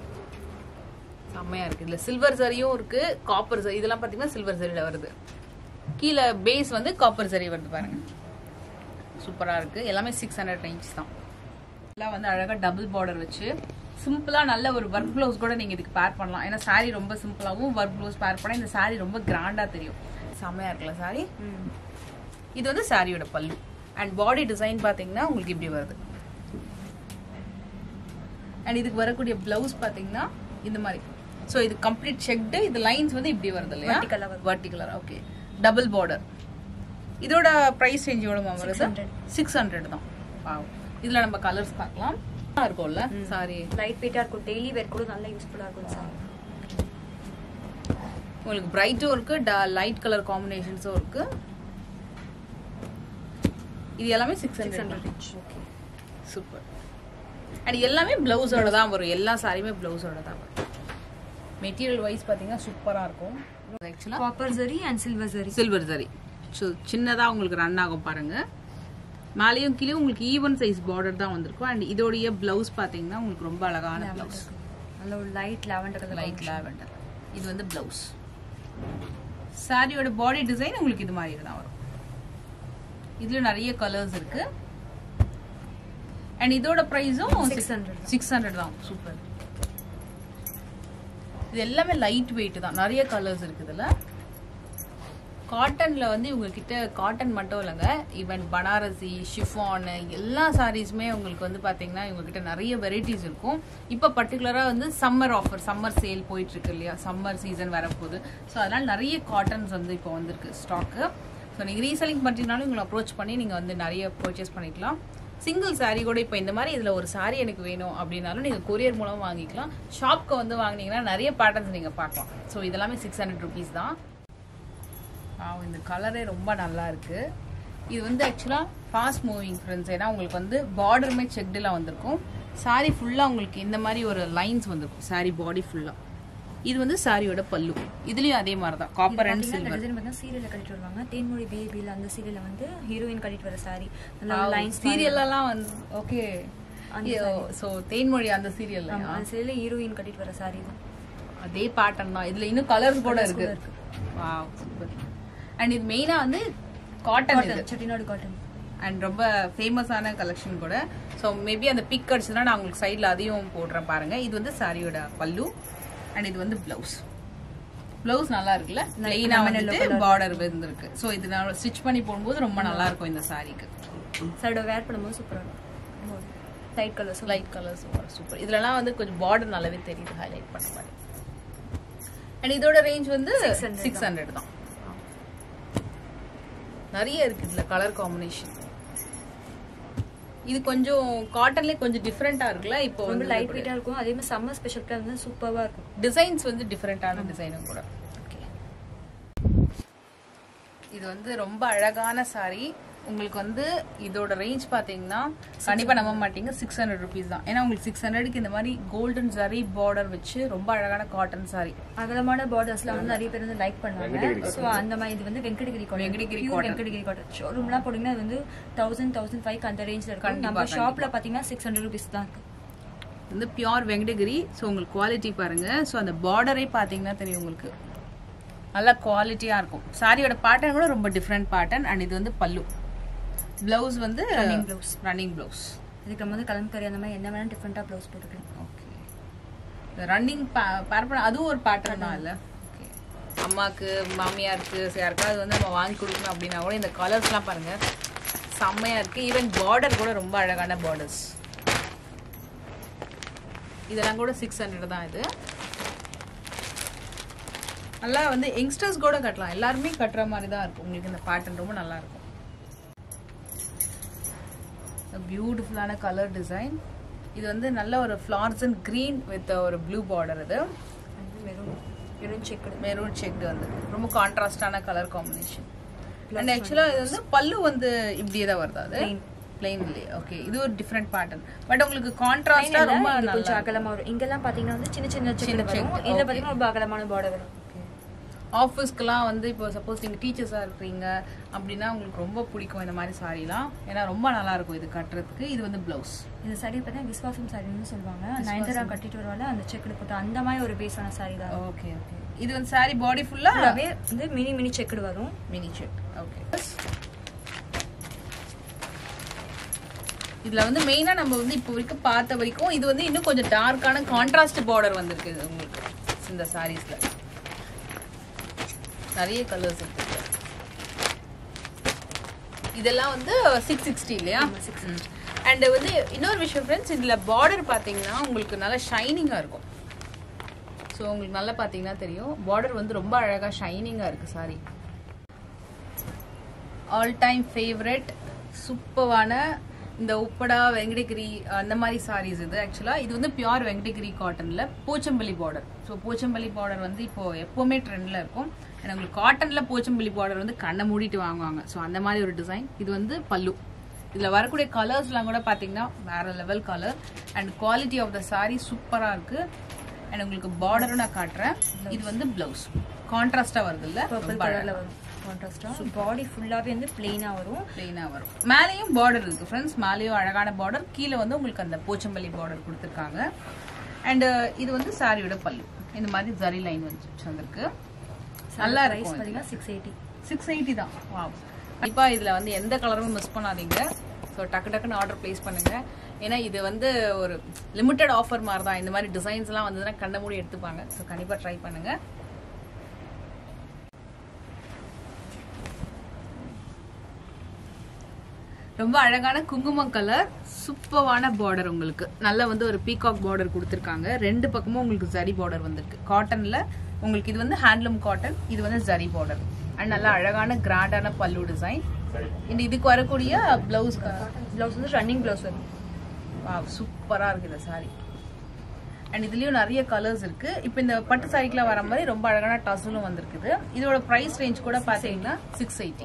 S1: செம்மையா இருக்கு இதுல சில்வர் சரியும் இருக்கு காப்பர் சரி இதெல்லாம் பாத்தீங்கன்னா சில்வர் சரியில வருது கீழே பேஸ் வந்து காப்பர் சரி வருது பாருங்க சூப்பரா இருக்கு எல்லாமே சிக்ஸ் ஹண்ட்ரட் ரேஞ்ச் தான் எல்லாம் வந்து அழகா டபுள் பார்டர் வச்சு சிம்பிளா நல்ல ஒரு ஒர்க் ப்ளவுஸ் கூட நீங்க இதுக்கு பேர் பண்ணலாம் ஏன்னா saree ரொம்ப சிம்பிளாவும் ஒர்க் ப்ளவுஸ் பேர் பண்ணா இந்த saree ரொம்ப கிராண்டா தெரியும் செம்மையா இருக்குல்ல saree இது வந்து சாரியோட பல்லு அண்ட் பாடி டிசைன் பாத்தீங்கன்னா உங்களுக்கு இப்படி வருது அண்ட் இதுக்கு வரக்கூடிய பிளவுஸ் பாத்தீங்கன்னா இந்த மாதிரி ஸோ இது கம்ப்ளீட் செக்டு இது லைன்ஸ் வந்து இப்படி வருது இல்லையா
S2: Vertical ஆ வருது.
S1: வர்டிகுலர் ஓகே டபுள் பார்டர் இதோட ப்ரைஸ் ரேஞ்ச் எவ்வளோ மேம் வருது
S2: 600.
S1: சிக்ஸ் ஹண்ட்ரட் தான் வாவ் இதில் நம்ம கலர்ஸ் பார்க்கலாம் நல்லா இருக்கும்ல சாரி
S2: லைட் வெயிட்டா இருக்கும் டெய்லி வேர் கூட நல்லா யூஸ்ஃபுல்லா இருக்கும் சார்
S1: உங்களுக்கு பிரைட்டும் இருக்கு லைட் கலர் காம்பினேஷன்ஸும் இருக்கு இது எல்லாமே six
S2: six
S1: hundred
S2: hundred
S1: super and எல்லாமே பிளவுஸோட தான் வரும் எல்லா சாரியுமே பிளவுஸோட தான் வரும் மெட்டீரியல் வைஸ் பார்த்தீங்கன்னா சூப்பராக இருக்கும் ஆக்சுவலாக
S2: காப்பர் சரி அண்ட் சில்வர் சரி
S1: சில்வர் சரி ஸோ சின்னதாக உங்களுக்கு ரன் ஆகும் பாருங்க மேலேயும் கீழே உங்களுக்கு ஈவன் சைஸ் பார்டர் தான் வந்திருக்கும் அண்ட் இதோடைய பிளவுஸ் பார்த்தீங்கன்னா உங்களுக்கு ரொம்ப அழகான பிளவுஸ்
S2: நல்ல ஒரு light lavender colour
S1: light lavender இது வந்து பிளவுஸ் சாரியோட பாடி டிசைன் உங்களுக்கு இது மாதிரி தான் வரும் இதுல நிறைய கலர்ஸ் இருக்கு அண்ட் இதோட ப்ரைஸும்
S2: 600
S1: சிக்ஸ் ஹண்ட்ரட் தான் சூப்பர் இது எல்லாமே லைட் வெயிட் தான் நிறைய கலர்ஸ் இருக்குதுல்ல காட்டன்ல வந்து இவங்க கிட்ட காட்டன் மட்டும் இல்லைங்க ஈவன் பனாரசி ஷிஃபான் எல்லா சாரீஸுமே உங்களுக்கு வந்து பாத்தீங்கன்னா இவங்க கிட்ட நிறைய வெரைட்டிஸ் இருக்கும் இப்போ பர்டிகுலரா வந்து சம்மர் ஆஃபர் சம்மர் சேல் போயிட்டு இருக்கு இல்லையா சம்மர் சீசன் வரப்போகுது ஸோ அதனால நிறைய காட்டன்ஸ் வந்து இப்போ வந்திருக்கு ஸ்டாக்கு ஸோ நீங்கள் ரீசெல்லிங் பண்ணுறீங்கனாலும் உங்களை அப்ரோச் பண்ணி நீங்கள் வந்து நிறைய பர்ச்சேஸ் பண்ணிக்கலாம் சிங்கிள் saree கூட இப்போ இந்த மாதிரி இதில் ஒரு saree எனக்கு வேணும் அப்படின்னாலும் நீங்கள் கொரியர் மூலம் வாங்கிக்கலாம் ஷாப்க்கு வந்து வாங்குனீங்கன்னா நிறைய பேட்டர்ன்ஸ் நீங்கள் பார்க்கலாம் ஸோ இதெல்லாமே சிக்ஸ் ஹண்ட்ரட் ருபீஸ் தான் வாவ், இந்த கலரே ரொம்ப நல்லா இருக்கு இது வந்து ஆக்சுவலாக ஃபாஸ்ட் மூவிங் ஃப்ரெண்ட்ஸ் ஏன்னா உங்களுக்கு வந்து பார்டருமே செக்டில் வந்திருக்கும் saree ஃபுல்லாக உங்களுக்கு இந்த மாதிரி ஒரு லைன்ஸ் வந்திருக்கும் saree பாடி ஃபுல்லாக இது வந்து சாரியோட பல்லு இதுலயும் அதே மாதிரி தான் காப்பர் அண்ட்
S2: இந்த
S1: சில்வர்
S2: டிசைன் பார்த்தா சீரியல்ல கட்டிட்டு வருவாங்க தேன்மொழி பேபியில் அந்த சீரியல்ல வந்து ஹீரோயின் கட்டிட்டு வர சாரி நல்லா லைன்ஸ்
S1: சீரியல்லாம் வந்து ஓகே ஸோ தேன்மொழி அந்த சீரியல்ல
S2: அந்த சீரியல்ல ஹீரோயின் கட்டிட்டு வர சாரி தான்
S1: அதே பேட்டர்ன் தான் இதுல இன்னும் கலர்ஸ் கூட இருக்கு வாவ் சூப்பர் அண்ட் இது மெயினா வந்து காட்டன் இது
S2: செட்டிநாடு காட்டன்
S1: அண்ட் ரொம்ப ஃபேமஸான கலெக்ஷன் கூட ஸோ மேபி அந்த பிக் அடிச்சுன்னா நான் உங்களுக்கு சைடில் அதையும் போடுறேன் பாருங்க இது வந்து சாரியோட பல்லு அண்ட் இது வந்து பிளவுஸ் பிளவுஸ் நல்லா இருக்குல்ல பிளெயினா வந்துட்டு பார்டர் இருந்திருக்கு ஸோ இது நான் ஸ்டிச் பண்ணி போடும்போது ரொம்ப நல்லா இருக்கும் இந்த சாரிக்கு
S2: சாரியோட வேர் பண்ணும்போது சூப்பராக இருக்கும் light colours
S1: light colours super இதுலலாம் வந்து கொஞ்சம் பார்டர் நல்லாவே தெரியுது ஹைலைட் பண்ண மாதிரி அண்ட் இதோட ரேஞ்ச் வந்து சிக்ஸ் ஹண்ட்ரட் தான் நிறைய இருக்கு இதுல கலர் காம்பினேஷன் இது கொஞ்சம் காட்டன்லயே கொஞ்சம் டிஃப்ரெண்டா இருக்குல்ல இப்போ
S2: ரொம்ப
S1: வந்து
S2: லைட் வெயிட்டாக இருக்கும் அதே மாதிரி சம்மர் ஸ்பெஷலுக்கு வந்து சூப்பராக இருக்கும்
S1: டிசைன்ஸ் வந்து டிஃப்ரெண்டான டிசைனும் கூட இது வந்து ரொம்ப அழகான saree உங்களுக்கு வந்து இதோட ரேஞ்ச் பாத்தீங்கன்னா கண்டிப்பா நம்ப மாட்டீங்க சிக்ஸ் ஹண்ட்ரட் ருபீஸ் தான் ஏன்னா உங்களுக்கு சிக்ஸ் ஹண்ட்ரட்க்கு இந்த மாதிரி கோல்டன் சரி பார்டர் வச்சு ரொம்ப அழகான காட்டன் saree
S2: அகலமான பார்டர்ஸ்ல வந்து நிறைய பேர் வந்து லைக் பண்ணுவாங்க ஸோ அந்த மாதிரி இது வந்து Venkatagiri cotton
S1: Venkatagiri
S2: Pure Venkatagiri cotton ஷோரூம்லாம் போனீங்கன்னா அது வந்து தௌசண்ட் தௌசண்ட் ஃபைவ் அந்த ரேஞ்சில் இருக்கும் நம்ம ஷாப்ல பார்த்தீங்கன்னா சிக்ஸ் ஹண்ட்ரட் ருபீஸ் தான் இருக்கு
S1: இது வந்து பியோர் வெங்கடகிரி ஸோ உங்களுக்கு குவாலிட்டி பாருங்க ஸோ அந்த பார்டரே பார்த்தீங்கன்னா தெரியும் உங்களுக்கு நல்ல குவாலிட்டியா இருக்கும் சாரியோட பேட்டர்ன் கூட ரொம்ப டிஃப்ரெண்ட் பேட்டர்ன் அண்ட் இது வந்து பல்லு பிளவுஸ் வந்து ரன்னிங் பிளவுஸ் ரன்னிங் பிளவுஸ்
S2: இதுக்கு நம்ம வந்து கலம்கரி அந்த மாதிரி என்ன வேணாலும் டிஃப்ரெண்டாக ப்ளவுஸ் போட்டுக்கலாம்
S1: ஓகே ரன்னிங் பேர் அதுவும் ஒரு பேட்டர்ன் தான் இல்லை ஓகே அம்மாக்கு மாமியாருக்கு யாருக்காவது வந்து நம்ம வாங்கி கொடுக்கணும் அப்படின்னா கூட இந்த கலர்ஸ்லாம் பாருங்க செம்மையா இருக்கு ஈவன் பார்டர் கூட ரொம்ப அழகான பார்டர்ஸ் இதெல்லாம் கூட சிக்ஸ் ஹண்ட்ரட் தான் இது நல்லா வந்து யங்ஸ்டர்ஸ் கூட கட்டலாம் எல்லாருமே கட்டுற மாதிரி தான் இருக்கும் உங்களுக்கு இந்த பேட்டர்ன் ரொம்ப நல்லா இருக்கும் பியூட்டிஃபுல்லான கலர் டிசைன் இது வந்து நல்ல ஒரு ஃப்ளார்சன் green வித் ஒரு ப்ளூ பார்டர் இது
S2: maroon maroon checked
S1: maroon checked வந்து ரொம்ப கான்ட்ராஸ்டான கலர் காம்பினேஷன் அண்ட் ஆக்சுவலாக இது வந்து பல்லு வந்து இப்படியே தான் வருது அது பிளெயின் இல்லையே ஓகே இது ஒரு டிஃப்ரெண்ட் பேட்டர்ன் பட் உங்களுக்கு கான்ட்ராஸ்டா ரொம்ப
S2: இது
S1: நல்லா
S2: கொஞ்சம் அகலமா வரும் இங்கெல்லாம் பாத்தீங்கன்னா வந்து சின்ன சின்ன சின்ன வரும் இதுல பாத்தீங்கன்னா ரொம்ப அகலமான பார்டர் வரும்
S1: ஆஃபீஸ்க்குலாம் வந்து இப்போ சப்போஸ் நீங்கள் டீச்சர்ஸாக இருக்கிறீங்க அப்படின்னா உங்களுக்கு ரொம்ப பிடிக்கும் இந்த மாதிரி சாரீலாம் ஏன்னா ரொம்ப நல்லா இருக்கும் இது கட்டுறதுக்கு இது வந்து ப்ளவுஸ்
S2: இந்த சாரி பார்த்தீங்கன்னா விஸ்வாசம் சாரின்னு சொல்லுவாங்க நயன்தாரா கட்டிட்டு வருவாங்க அந்த செக்குடு போட்டு அந்த மாதிரி ஒரு பேஸான சாரி தான்
S1: ஓகே ஓகே இது வந்து சாரி பாடி ஃபுல்லாக
S2: ஃபுல்லாவே வந்து மினி மினி செக்குடு வரும்
S1: மினி செட் ஓகே இதுல வந்து மெயினா நம்ம வந்து இப்போ வரைக்கும் பார்த்த வரைக்கும் இது வந்து இன்னும் கொஞ்சம் டார்க்கான கான்ட்ராஸ்ட் பார்டர் வந்திருக்கு இது உங்களுக்கு இந்த சாரீஸ்ல நிறைய கலர்ஸ் இருக்கு இதுல. இதெல்லாம் வந்து சிக்ஸ் சிக்ஸ்டி இல்லையா அண்ட் வந்து இன்னொரு விஷயம் ஃப்ரெண்ட்ஸ் இதுல பார்டர் பாத்தீங்கன்னா உங்களுக்கு நல்லா ஷைனிங்கா இருக்கும் ஸோ உங்களுக்கு நல்லா பார்த்தீங்கன்னா தெரியும் பார்டர் வந்து ரொம்ப அழகா ஷைனிங்கா இருக்கு சாரி ஆல் டைம் ஃபேவரட் சூப்பரான இந்த உப்படா வெங்கடகிரி அந்த மாதிரி சாரீஸ் இது ஆக்சுவலா இது வந்து பியூர் வெங்கடகிரி காட்டன்ல Pochampally border so Pochampally border வந்து இப்போ எப்பவுமே ட்ரெண்ட்ல இருக்கும் and உங்களுக்கு காட்டன்ல போச்சம்பள்ளி பார்டர் வந்து கண்ணை மூடிட்டு வாங்குவாங்க ஸோ அந்த மாதிரி ஒரு டிசைன் இது வந்து பல்லு இதுல வரக்கூடிய கலர்ஸ்லாம் கூட பாத்தீங்கன்னா வேற level colour and quality of the saree சூப்பரா இருக்கு அண்ட் உங்களுக்கு பார்டரும் நான் காட்டுறேன் இது வந்து பிளவுஸ் கான்ட்ராஸ்டா வருது இல்ல
S2: பர்பிள் கலர்ல வரும் கான்ட்ராஸ்டா பாடி ஃபுல்லாவே வந்து பிளெயினா வரும்
S1: பிளெயினா வரும் மேலேயும் பார்டர் இருக்கு ஃப்ரெண்ட்ஸ் மேலேயும் அழகான பார்டர் கீழே வந்து உங்களுக்கு அந்த போச்சம்பள்ளி பார்டர் கொடுத்துருக்காங்க அண்ட் இது வந்து சாரியோட பல்லு இந்த மாதிரி ஜரி லைன் வந்து வந்திருக்கு நல்லா
S2: பிரைஸ்
S1: இருக்கும்
S2: பாத்தீங்கன்னா சிக்ஸ் எயிட்டி
S1: சிக்ஸ் எயிட்டி தான் வாவ் கண்டிப்பா இதுல வந்து எந்த கலரும் மிஸ் பண்ணாதீங்க ஸோ டக்கு டக்குன்னு ஆர்டர் பிளேஸ் பண்ணுங்க ஏன்னா இது வந்து ஒரு லிமிட்டட் ஆஃபர் மாதிரி தான் இந்த மாதிரி டிசைன்ஸ் எல்லாம் வந்ததுன்னா கண்ண மூடி எடுத்துப்பாங்க ஸோ கண்டிப்பா ட்ரை பண்ணுங்க ரொம்ப அழகான குங்குமம் கலர் சூப்பரான பார்டர் உங்களுக்கு நல்ல வந்து ஒரு பீகாக் பார்டர் கொடுத்துருக்காங்க ரெண்டு பக்கமும் உங்களுக்கு ஜரி பார்டர் வந்திருக்கு காட்டன்ல உங்களுக்கு இது வந்து ஹேண்ட்லூம் காட்டன் இது வந்து ஜரி பார்டர் அண்ட் நல்ல அழகான கிராண்டான பல்லு டிசைன் இந்த இதுக்கு வரக்கூடிய பிளவுஸ்
S2: பிளவுஸ் வந்து ரன்னிங் பிளவுஸ் வரும்
S1: சூப்பரா இருக்கு இந்த சாரி அண்ட் இதுலயும் நிறைய கலர்ஸ் இருக்கு இப்போ இந்த பட்டு சாரிக்குலாம் வர மாதிரி ரொம்ப அழகான டசலும் வந்திருக்குது இதோட பிரைஸ் ரேஞ்ச் கூட பாத்தீங்கன்னா சிக்ஸ் எயிட்டி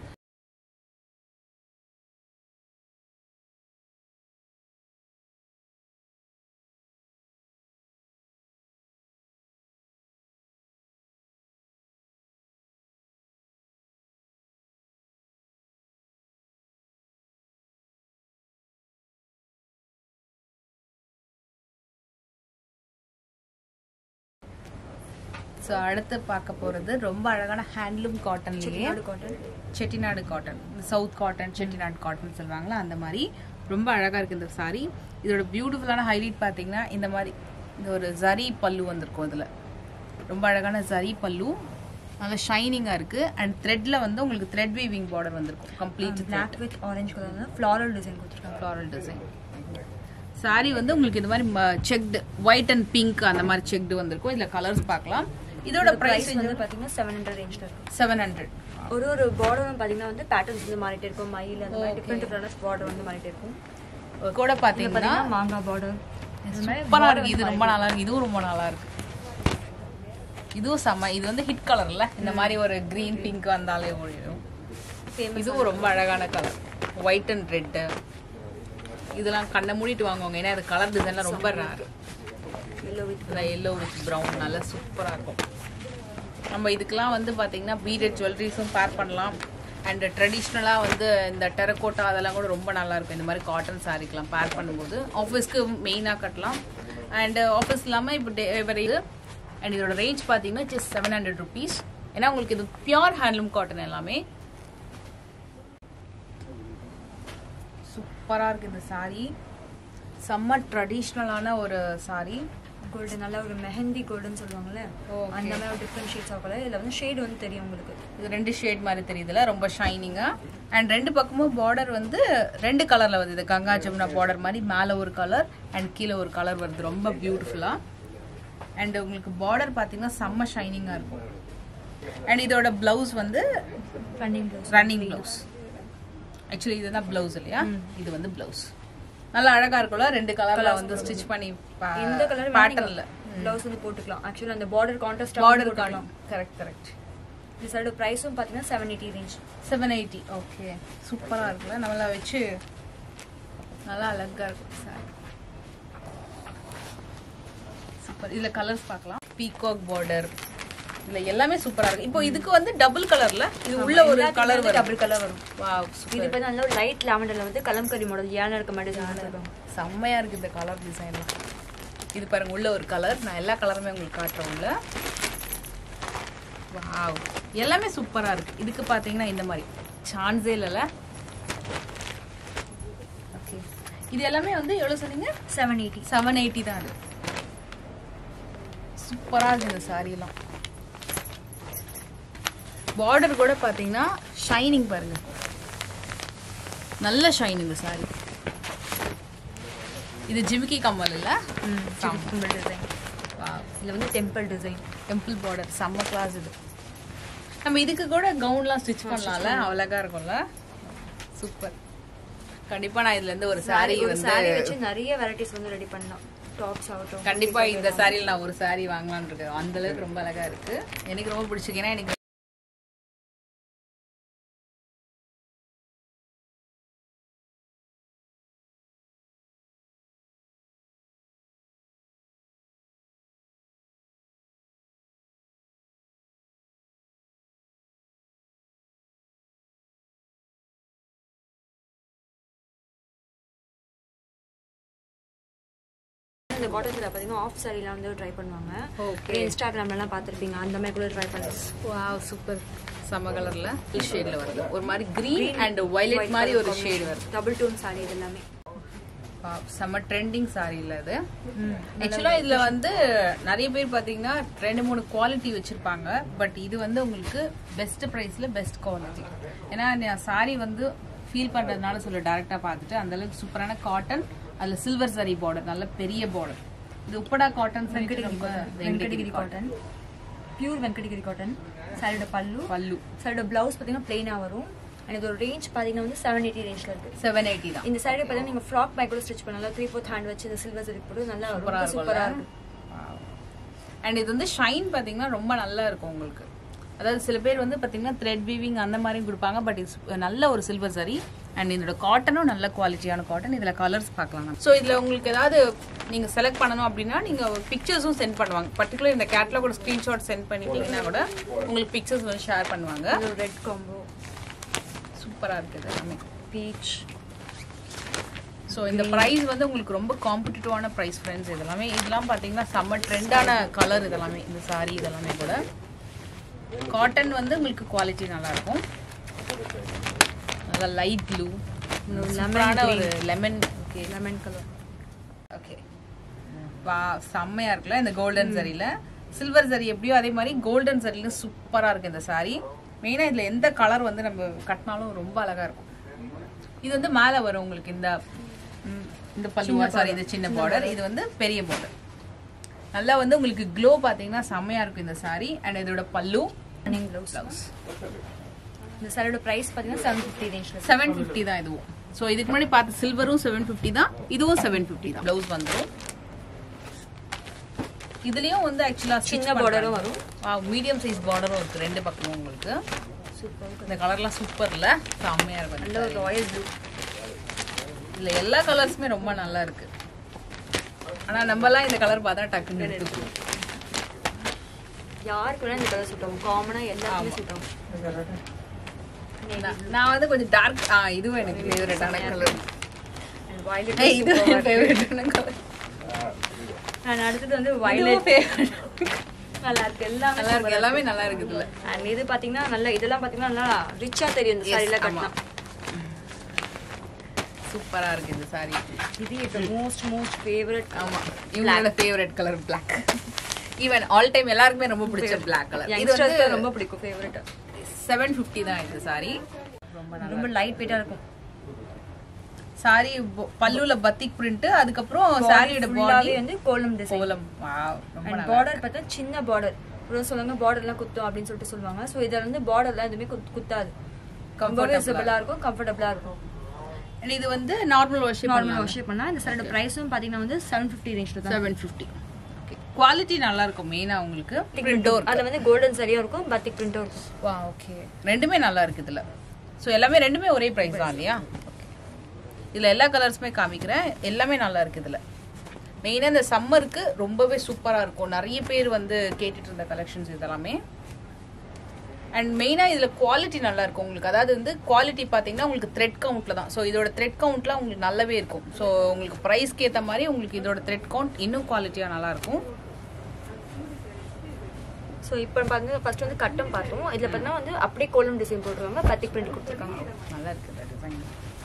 S1: ஸோ அடுத்து பார்க்க போறது ரொம்ப அழகான ஹேண்ட்லூம் காட்டன்லயே
S2: cotton
S1: Chettinad cotton south cotton Chettinad cotton சொல்லுவாங்களா அந்த மாதிரி ரொம்ப அழகா இருக்கு இந்த சாரி இதோட பியூட்டிஃபுல்லான ஹைலைட் பார்த்தீங்கன்னா இந்த மாதிரி இந்த ஒரு ஜரி பல்லு வந்திருக்கும் இதுல ரொம்ப அழகான ஜரி பல்லு நல்ல ஷைனிங்காக இருக்கு அண்ட் த்ரெட்ல வந்து உங்களுக்கு த்ரெட் வீவிங் பார்டர் வந்திருக்கும் complete
S2: black with orange colour வந்து ஃப்ளாரல் டிசைன் கொடுத்துருக்காங்க
S1: ஃப்ளாரல் டிசைன் சாரி வந்து உங்களுக்கு இந்த மாதிரி செக்டு ஒயிட் அண்ட் பிங்க் அந்த மாதிரி செக்டு வந்திருக்கும் இதுல கலர்ஸ் பார்க்கலாம் இதோட
S2: பிரைஸ்
S1: பிரைஸ்
S2: வந்து பாத்தீங்கன்னா செவன் ஹண்ட்ரட் ரேஞ்சில் இருக்கும்
S1: செவன் ஹண்ட்ரட்
S2: ஒரு ஒரு பார்டரும் பாத்தீங்கன்னா வந்து பேட்டர்ன்ஸ் வந்து மாறிட்டே இருக்கும் மயில் அந்த மாதிரி டிஃப்ரெண்ட் டிஃப்ரெண்ட் பார்டர் வந்து மாறிட்டே இருக்கும்
S1: கூட பாத்தீங்கன்னா
S2: பாத்தீங்கன்னா மாங்காய் பார்டர்
S1: சூப்பரா இருக்கு இது ரொம்ப நல்லா இருக்கு இதுவும் ரொம்ப நல்லா இருக்கு இதுவும் செம்ம இது வந்து ஹிட் கலர்ல இந்த மாதிரி ஒரு கிரீன் பிங்க் வந்தாலே ஒழியும் இதுவும் ரொம்ப அழகான கலர் ஒயிட் அண்ட் ரெட் இதெல்லாம் கண்ணை மூடிட்டு வாங்குவாங்க ஏன்னா அது கலர் டிசைன்லாம் ரொம்ப rare
S2: yellow with
S1: yellow with brown நல்லா சூப்பரா இருக்கும் நம்ம இதுக்கெல்லாம் வந்து பாத்தீங்கன்னா பீடட் ஜுவல்லரிஸும் பேர் பண்ணலாம் அண்ட் ட்ரெடிஷ்னலாக வந்து இந்த டெரக்கோட்டா அதெல்லாம் கூட ரொம்ப நல்லா இருக்கும் இந்த மாதிரி காட்டன் சாரிக்கெலாம் பேர் பண்ணும்போது ஆஃபீஸ்க்கு மெயினாக கட்டலாம் அண்ட் ஆஃபீஸ் இல்லாமல் இப்போ டெலிவரி அண்ட் இதோட ரேஞ்ச் பார்த்தீங்கன்னா ஜஸ்ட் செவன் ஹண்ட்ரட் ருபீஸ் ஏன்னா உங்களுக்கு இது பியோர் ஹேண்ட்லூம் காட்டன் எல்லாமே சூப்பராக இருக்கு இந்த சாரி செம்ம ட்ரெடிஷ்னலான ஒரு சாரி
S2: கோல்டு நல்ல ஒரு மெஹந்தி கோல்டுன்னு சொல்லுவாங்கல்ல
S1: Okay.
S2: அந்த மாதிரி ஒரு டிஃப்ரெண்ட் ஷேட்ஸ் ஆகல இதுல வந்து ஷேட் வந்து தெரியும் உங்களுக்கு
S1: இது ரெண்டு ஷேட் மாதிரி தெரியுதுல ரொம்ப ஷைனிங்கா அண்ட் ரெண்டு பக்கமும் பார்டர் வந்து ரெண்டு கலர்ல வருது இது கங்கா ஜமுனா பார்டர் மாதிரி மேல ஒரு கலர் அண்ட் கீழே ஒரு கலர் வருது ரொம்ப பியூட்டிஃபுல்லா அண்ட் உங்களுக்கு பார்டர் பாத்தீங்கன்னா செம்ம ஷைனிங்கா இருக்கும் அண்ட் இதோட பிளவுஸ் வந்து
S2: running blouse
S1: running blouse actually இதுதான் பிளவுஸ் இல்லையா இது வந்து பிளவுஸ் நல்லா அழகா இருக்கும்ல ரெண்டு கலர்ல வந்து ஸ்டிச் பண்ணி
S2: எந்த கலர்
S1: பேட்டர்ன்ல
S2: ப்ளவுஸ் வந்து போட்டுக்கலாம் ஆக்சுவலி அந்த பார்டர் கான்ட்ராஸ்ட்
S1: பார்டர் காணும் கரெக்ட் கரெக்ட்
S2: இந்த சைடு ப்ரைஸும் பார்த்தீங்கன்னா seven eighty range
S1: seven eighty okay சூப்பராக இருக்குல்ல நம்மள வச்சு நல்லா அழகா இருக்கும் சார் சூப்பர் இதுல கலர்ஸ் பார்க்கலாம் பீகாக் பார்டர் இதுல எல்லாமே சூப்பரா இருக்கு இப்போ இதுக்கு வந்து டபுள் கலர்ல இது உள்ள ஒரு கலர் வரும்
S2: டபுள் கலர் வரும்
S1: வாவ்
S2: இது இப்போ நல்ல ஒரு லைட் லாவெண்டர்ல வந்து கலம்கரி மாடல் ஏன இருக்க மாதிரி design கொடுத்துருக்காங்க
S1: செம்மையா இருக்கு இந்த கலர் டிசைன்லாம் இது பாருங்க உள்ள ஒரு கலர் நான் எல்லா கலருமே உங்களுக்கு காட்டுறேன் உள்ள வாவ் எல்லாமே சூப்பரா இருக்கு இதுக்கு பாத்தீங்கன்னா இந்த மாதிரி சான்ஸே இல்லைல்ல ஓகே இது எல்லாமே வந்து எவ்வளவு சொன்னீங்க
S2: செவன் எயிட்டி
S1: செவன் எயிட்டி தான் அது சூப்பரா இருக்கு இந்த saree எல்லாம் பார்டர் கூட பாத்தீங்கன்னா ஷைனிங் பாருங்க நல்ல ஷைன் இந்த saree இது ஜிமிக்கி கம்மல் இல்ல
S2: டெம்பிள் டிசைன் இதில் வந்து டெம்பிள் டிசைன்
S1: டெம்பிள் பார்டர் செம்ம கிளாஸ் இது நம்ம இதுக்கு கூட கவுன்லாம் ஸ்டிச் பண்ணலாம்ல அழகா இருக்கும்ல சூப்பர் கண்டிப்பா நான் இதுல இருந்து ஒரு saree
S2: ஒரு
S1: வந்து
S2: saree வச்சு நிறைய வெரைட்டிஸ் வந்து ரெடி பண்ணலாம் டாப்ஸ் ஆகட்டும்
S1: கண்டிப்பா இந்த சாரியில் நான் ஒரு saree வாங்கலாம்னு இருக்கேன் அந்த அளவுக்கு ரொம்ப அழகா இருக்கு எனக்கு ரொம்ப பிடிச்சிருக்கு ஏன்னா எனக்கு
S2: இந்த காட்டன்ஸில் பார்த்தீங்கன்னா ஆஃப் சாரிலாம் வந்து ட்ரை பண்ணுவாங்க
S1: ஓகே
S2: இன்ஸ்டாகிராம்லலாம் பார்த்துருப்பீங்க அந்த மாதிரி கூட ட்ரை பண்ணுங்க
S1: வாவ் சூப்பர் செம்ம கலர்ல ஷேட்ல வருது ஒரு மாதிரி கிரீன் அண்ட் வயலட் மாதிரி ஒரு ஷேட் வருது
S2: டபுள் டோன் சாரி இது எல்லாமே
S1: Wow, செம்ம ட்ரெண்டிங் சாரி இல்ல இது ஆக்சுவலா இதுல வந்து நிறைய பேர் பாத்தீங்கன்னா ரெண்டு மூணு குவாலிட்டி வச்சிருப்பாங்க பட் இது வந்து உங்களுக்கு பெஸ்ட் பிரைஸ்ல பெஸ்ட் குவாலிட்டி ஏன்னா நான் சாரி வந்து ஃபீல் பண்றதுனால சொல்ல டைரக்டா பார்த்துட்டு அந்த அளவுக்கு சூப்பரான காட்டன் அதுல சில்வர் சாரி பார்டர் நல்ல பெரிய பார்டர் இது உப்படா காட்டன் ரொம்ப
S2: Venkatagiri cotton pure Venkatagiri cotton சாரியோட பல்லு
S1: பல்லு
S2: சாரியோட பிளவுஸ் பார்த்தீங்கன்னா பிளெயினாக வரும் அண்ட் இதோட ரேஞ்ச் பார்த்தீங்கன்னா வந்து செவன் எயிட்டி ரேஞ்சில் இருக்கு
S1: செவன் எயிட்டி தான்
S2: இந்த சாரி பார்த்தீங்கன்னா நீங்கள் ஃப்ராக் பேக் கூட ஸ்டிச் பண்ணலாம் த்ரீ ஃபோர்த் ஹேண்ட் வச்சு இந்த சில்வர் சரி போட்டு நல்லா
S1: சூப்பரா
S2: ரொம்ப சூப்பராக இருக்கும்
S1: அண்ட் இது வந்து ஷைன் பாத்தீங்கன்னா ரொம்ப நல்லா இருக்கும் உங்களுக்கு அதாவது சில பேர் வந்து பாத்தீங்கன்னா த்ரெட் வீவிங் அந்த மாதிரியும் கொடுப்பாங்க பட் இது நல்ல ஒரு சில்வர் சரி அண்ட் இதோட காட்டனும் நல்ல குவாலிட்டியான காட்டன் இதுல கலர்ஸ் பார்க்கலாம் ஸோ இதுல உங்களுக்கு ஏதாவது நீங்க செலக்ட் பண்ணணும் அப்படின்னா நீங்க பிக்சர்ஸும் சென்ட் பண்ணுவாங்க பர்டிகுலர் இந்த கேட்லாகோட ஸ்கிரீன்ஷாட் சென்ட் பண்ணிட்டீங்கன்னா கூட உங்களுக்கு பிக்சர்ஸ் வந்து ஷேர் பண்ணுவாங்க
S2: இது ரெட் காம்போ
S1: சூப்பரா இருக்குது எல்லாமே
S2: பீச்
S1: ஸோ இந்த ப்ரைஸ் வந்து உங்களுக்கு ரொம்ப காம்படிட்டிவான ப்ரைஸ் ஃப்ரெண்ட்ஸ் இதெல்லாமே இதெல்லாம் பார்த்தீங்கன்னா செம்ம ட்ரெண்டான கலர் இதெல்லாமே இந்த சாரி இதெல்லாமே கூட காட்டன் வந்து உங்களுக்கு குவாலிட்டி நல்லா இருக்கும் நல்லா லைட் ப்ளூ லெமனான ஒரு lemon okay
S2: lemon colour
S1: okay வா செம்மையா இருக்குல்ல இந்த கோல்டன் சரியில சில்வர் சரி எப்படியோ அதே மாதிரி கோல்டன் சரியில சூப்பரா இருக்கு இந்த சாரி மெயினா இதுல எந்த கலர் வந்து நம்ம கட்டினாலும் ரொம்ப அழகா இருக்கும் இது வந்து மேல வரும் உங்களுக்கு இந்த ம், இந்த பல்லுவா சாரி இது சின்ன பார்டர் இது வந்து பெரிய பார்டர் நல்லா வந்து உங்களுக்கு க்ளோ பாத்தீங்கன்னா செம்மையா இருக்கும் இந்த சாரி அண்ட் இதோட பல்லு
S2: ரன்னிங் ப்ளவுஸ்
S1: பிளவுஸ்
S2: இந்த சாரியோட ப்ரைஸ் பார்த்தீங்கன்னா செவன் ஃபிஃப்டி ரேஞ்சில்
S1: செவன் ஃபிஃப்டி தான் இதுவும் ஸோ இதுக்கு முன்னாடி பார்த்த சில்வரும் செவன் ஃபிஃப்டி தான் இதுவும் செவன் ஃபிஃப்டி தான் ப்ளவுஸ் வந்துடும் இதுலயும் வந்து ஆக்சுவலா
S2: சின்ன பார்டரும் வரும்
S1: மீடியம் சைஸ் பார்டரும் இருக்கு ரெண்டு பக்கமும் உங்களுக்கு
S2: சூப்பர்
S1: இந்த கலர்லாம் சூப்பர்ல செம்மையா இருக்கும்
S2: நல்ல ஒரு ராயல் ப்ளூ
S1: இதுல எல்லா கலர்ஸுமே ரொம்ப நல்லா இருக்கு ஆனா நம்ம எல்லாம் இந்த கலர் பார்த்தா டக்குன்னு எடுத்துக்கும்
S2: யாருக்கு வேணா இந்த கலர் சூட் ஆகும் காமனாக எல்லாருக்குமே சூட் ஆகும்
S1: நான் நான் வந்து கொஞ்சம் டார்க் ஆ இதுவும் எனக்கு ஃபேவரட்டான கலர்
S2: அண்ட் வயலட்
S1: இது ஃபேவரட்டான கலர்
S2: அண்ட் அடுத்தது வந்து
S1: இதுவும்
S2: வயலட்
S1: ஃபேவரட்
S2: நல்லா இருக்கு எல்லாமே
S1: நல்லா இருக்கு எல்லாமே நல்லா இருக்குது இல்ல
S2: அண்ட் இது பாத்தீங்கன்னா நல்லா இதெல்லாம் பாத்தீங்கன்னா நல்லா ரிச்சா தெரியும் இந்த சாரில கட்டினா
S1: சூப்பரா இருக்கு இந்த சாரி
S2: இது இப்போ மோஸ்ட் மோஸ்ட் ஃபேவரட்
S1: ஆமா இவங்களோட favourite colour Black even all time எல்லாருக்குமே ரொம்ப பிடிச்ச Black கலர் இது வந்து
S2: யங்ஸ்டர்ஸ்க்கு ரொம்ப பிடிக்கும் ஃபேவரட்
S1: செவன் ஃபிஃப்டி தான் இந்த சாரி ரொம்ப நல்லா
S2: ரொம்ப லைட் வெயிட்டா இருக்கும்
S1: சாரி பல்லுல பத்திக் பிரிண்ட் அதுக்கப்புறம் சாரியோட பாடி
S2: ஃபுல்லாவே வந்து கோலம் டிசைன்
S1: கோலம் Wow, ரொம்ப
S2: அண்ட்
S1: நல்லா
S2: பார்டர் பார்த்தா சின்ன பார்டர் ஒரு சொல்லுவாங்க பார்டர்லாம் குத்தும் அப்படின்னு சொல்லிட்டு சொல்லுவாங்க ஸோ இதில் வந்து பார்டர்லாம் எதுவுமே குத்- குத்தாது ரொம்ப விசிபிளாக இருக்கும் கம்ஃபர்டபுளாக இருக்கும்
S1: And இது வந்து நார்மல் வாஷ்
S2: நார்மல் வாஷ் பண்ணால் இந்த சாரோட ப்ரைஸும் பார்த்தீங்கன்னா வந்து செவன் ஃபிஃப்டி ரேஞ்சில் தான்
S1: செவன் ஃபிஃப்டி குவாலிட்டி நல்லா இருக்கும் மெயினா உங்களுக்கு பிரிண்டோர்
S2: அதில் வந்து கோல்டன் சரியாக இருக்கும் பத்திக் பிரிண்ட்டும் இருக்கும்
S1: வா ஓகே ரெண்டுமே நல்லா இருக்கு இதுல ஸோ எல்லாமே ரெண்டுமே ஒரே ப்ரைஸ் தான் இல்லையா Okay. இதுல எல்லா கலர்ஸுமே காமிக்கிறேன் எல்லாமே நல்லா இருக்கு இதுல மெயினாக இந்த சம்மருக்கு ரொம்பவே சூப்பரா இருக்கும் நிறைய பேர் வந்து கேட்டுட்டு இருந்த கலெக்ஷன்ஸ் இதெல்லாமே அண்ட் மெயினாக இதில் குவாலிட்டி நல்லா இருக்கும் உங்களுக்கு அதாவது வந்து குவாலிட்டி பார்த்தீங்கன்னா உங்களுக்கு த்ரெட் கவுண்ட்டில் தான் ஸோ இதோட த்ரெட் கவுண்ட்லாம் உங்களுக்கு நல்லாவே இருக்கும் ஸோ உங்களுக்கு ப்ரைஸ்க்கு ஏற்ற மாதிரி உங்களுக்கு இதோட த்ரெட் கவுண்ட் இன்னும் குவாலிட்டியாக நல்லா இருக்கும்
S2: ஸோ இப்போ பார்த்தீங்கன்னா ஃபர்ஸ்ட் வந்து கட்டம் பார்த்தோம் இதில் பார்த்தீங்கன்னா வந்து அப்படியே கோலம் டிசைன் போட்டுருக்காங்க பத்திக் பிரிண்ட் கொடுத்துருக்காங்க
S1: நல்லா இருக்கு இந்த டிசைன்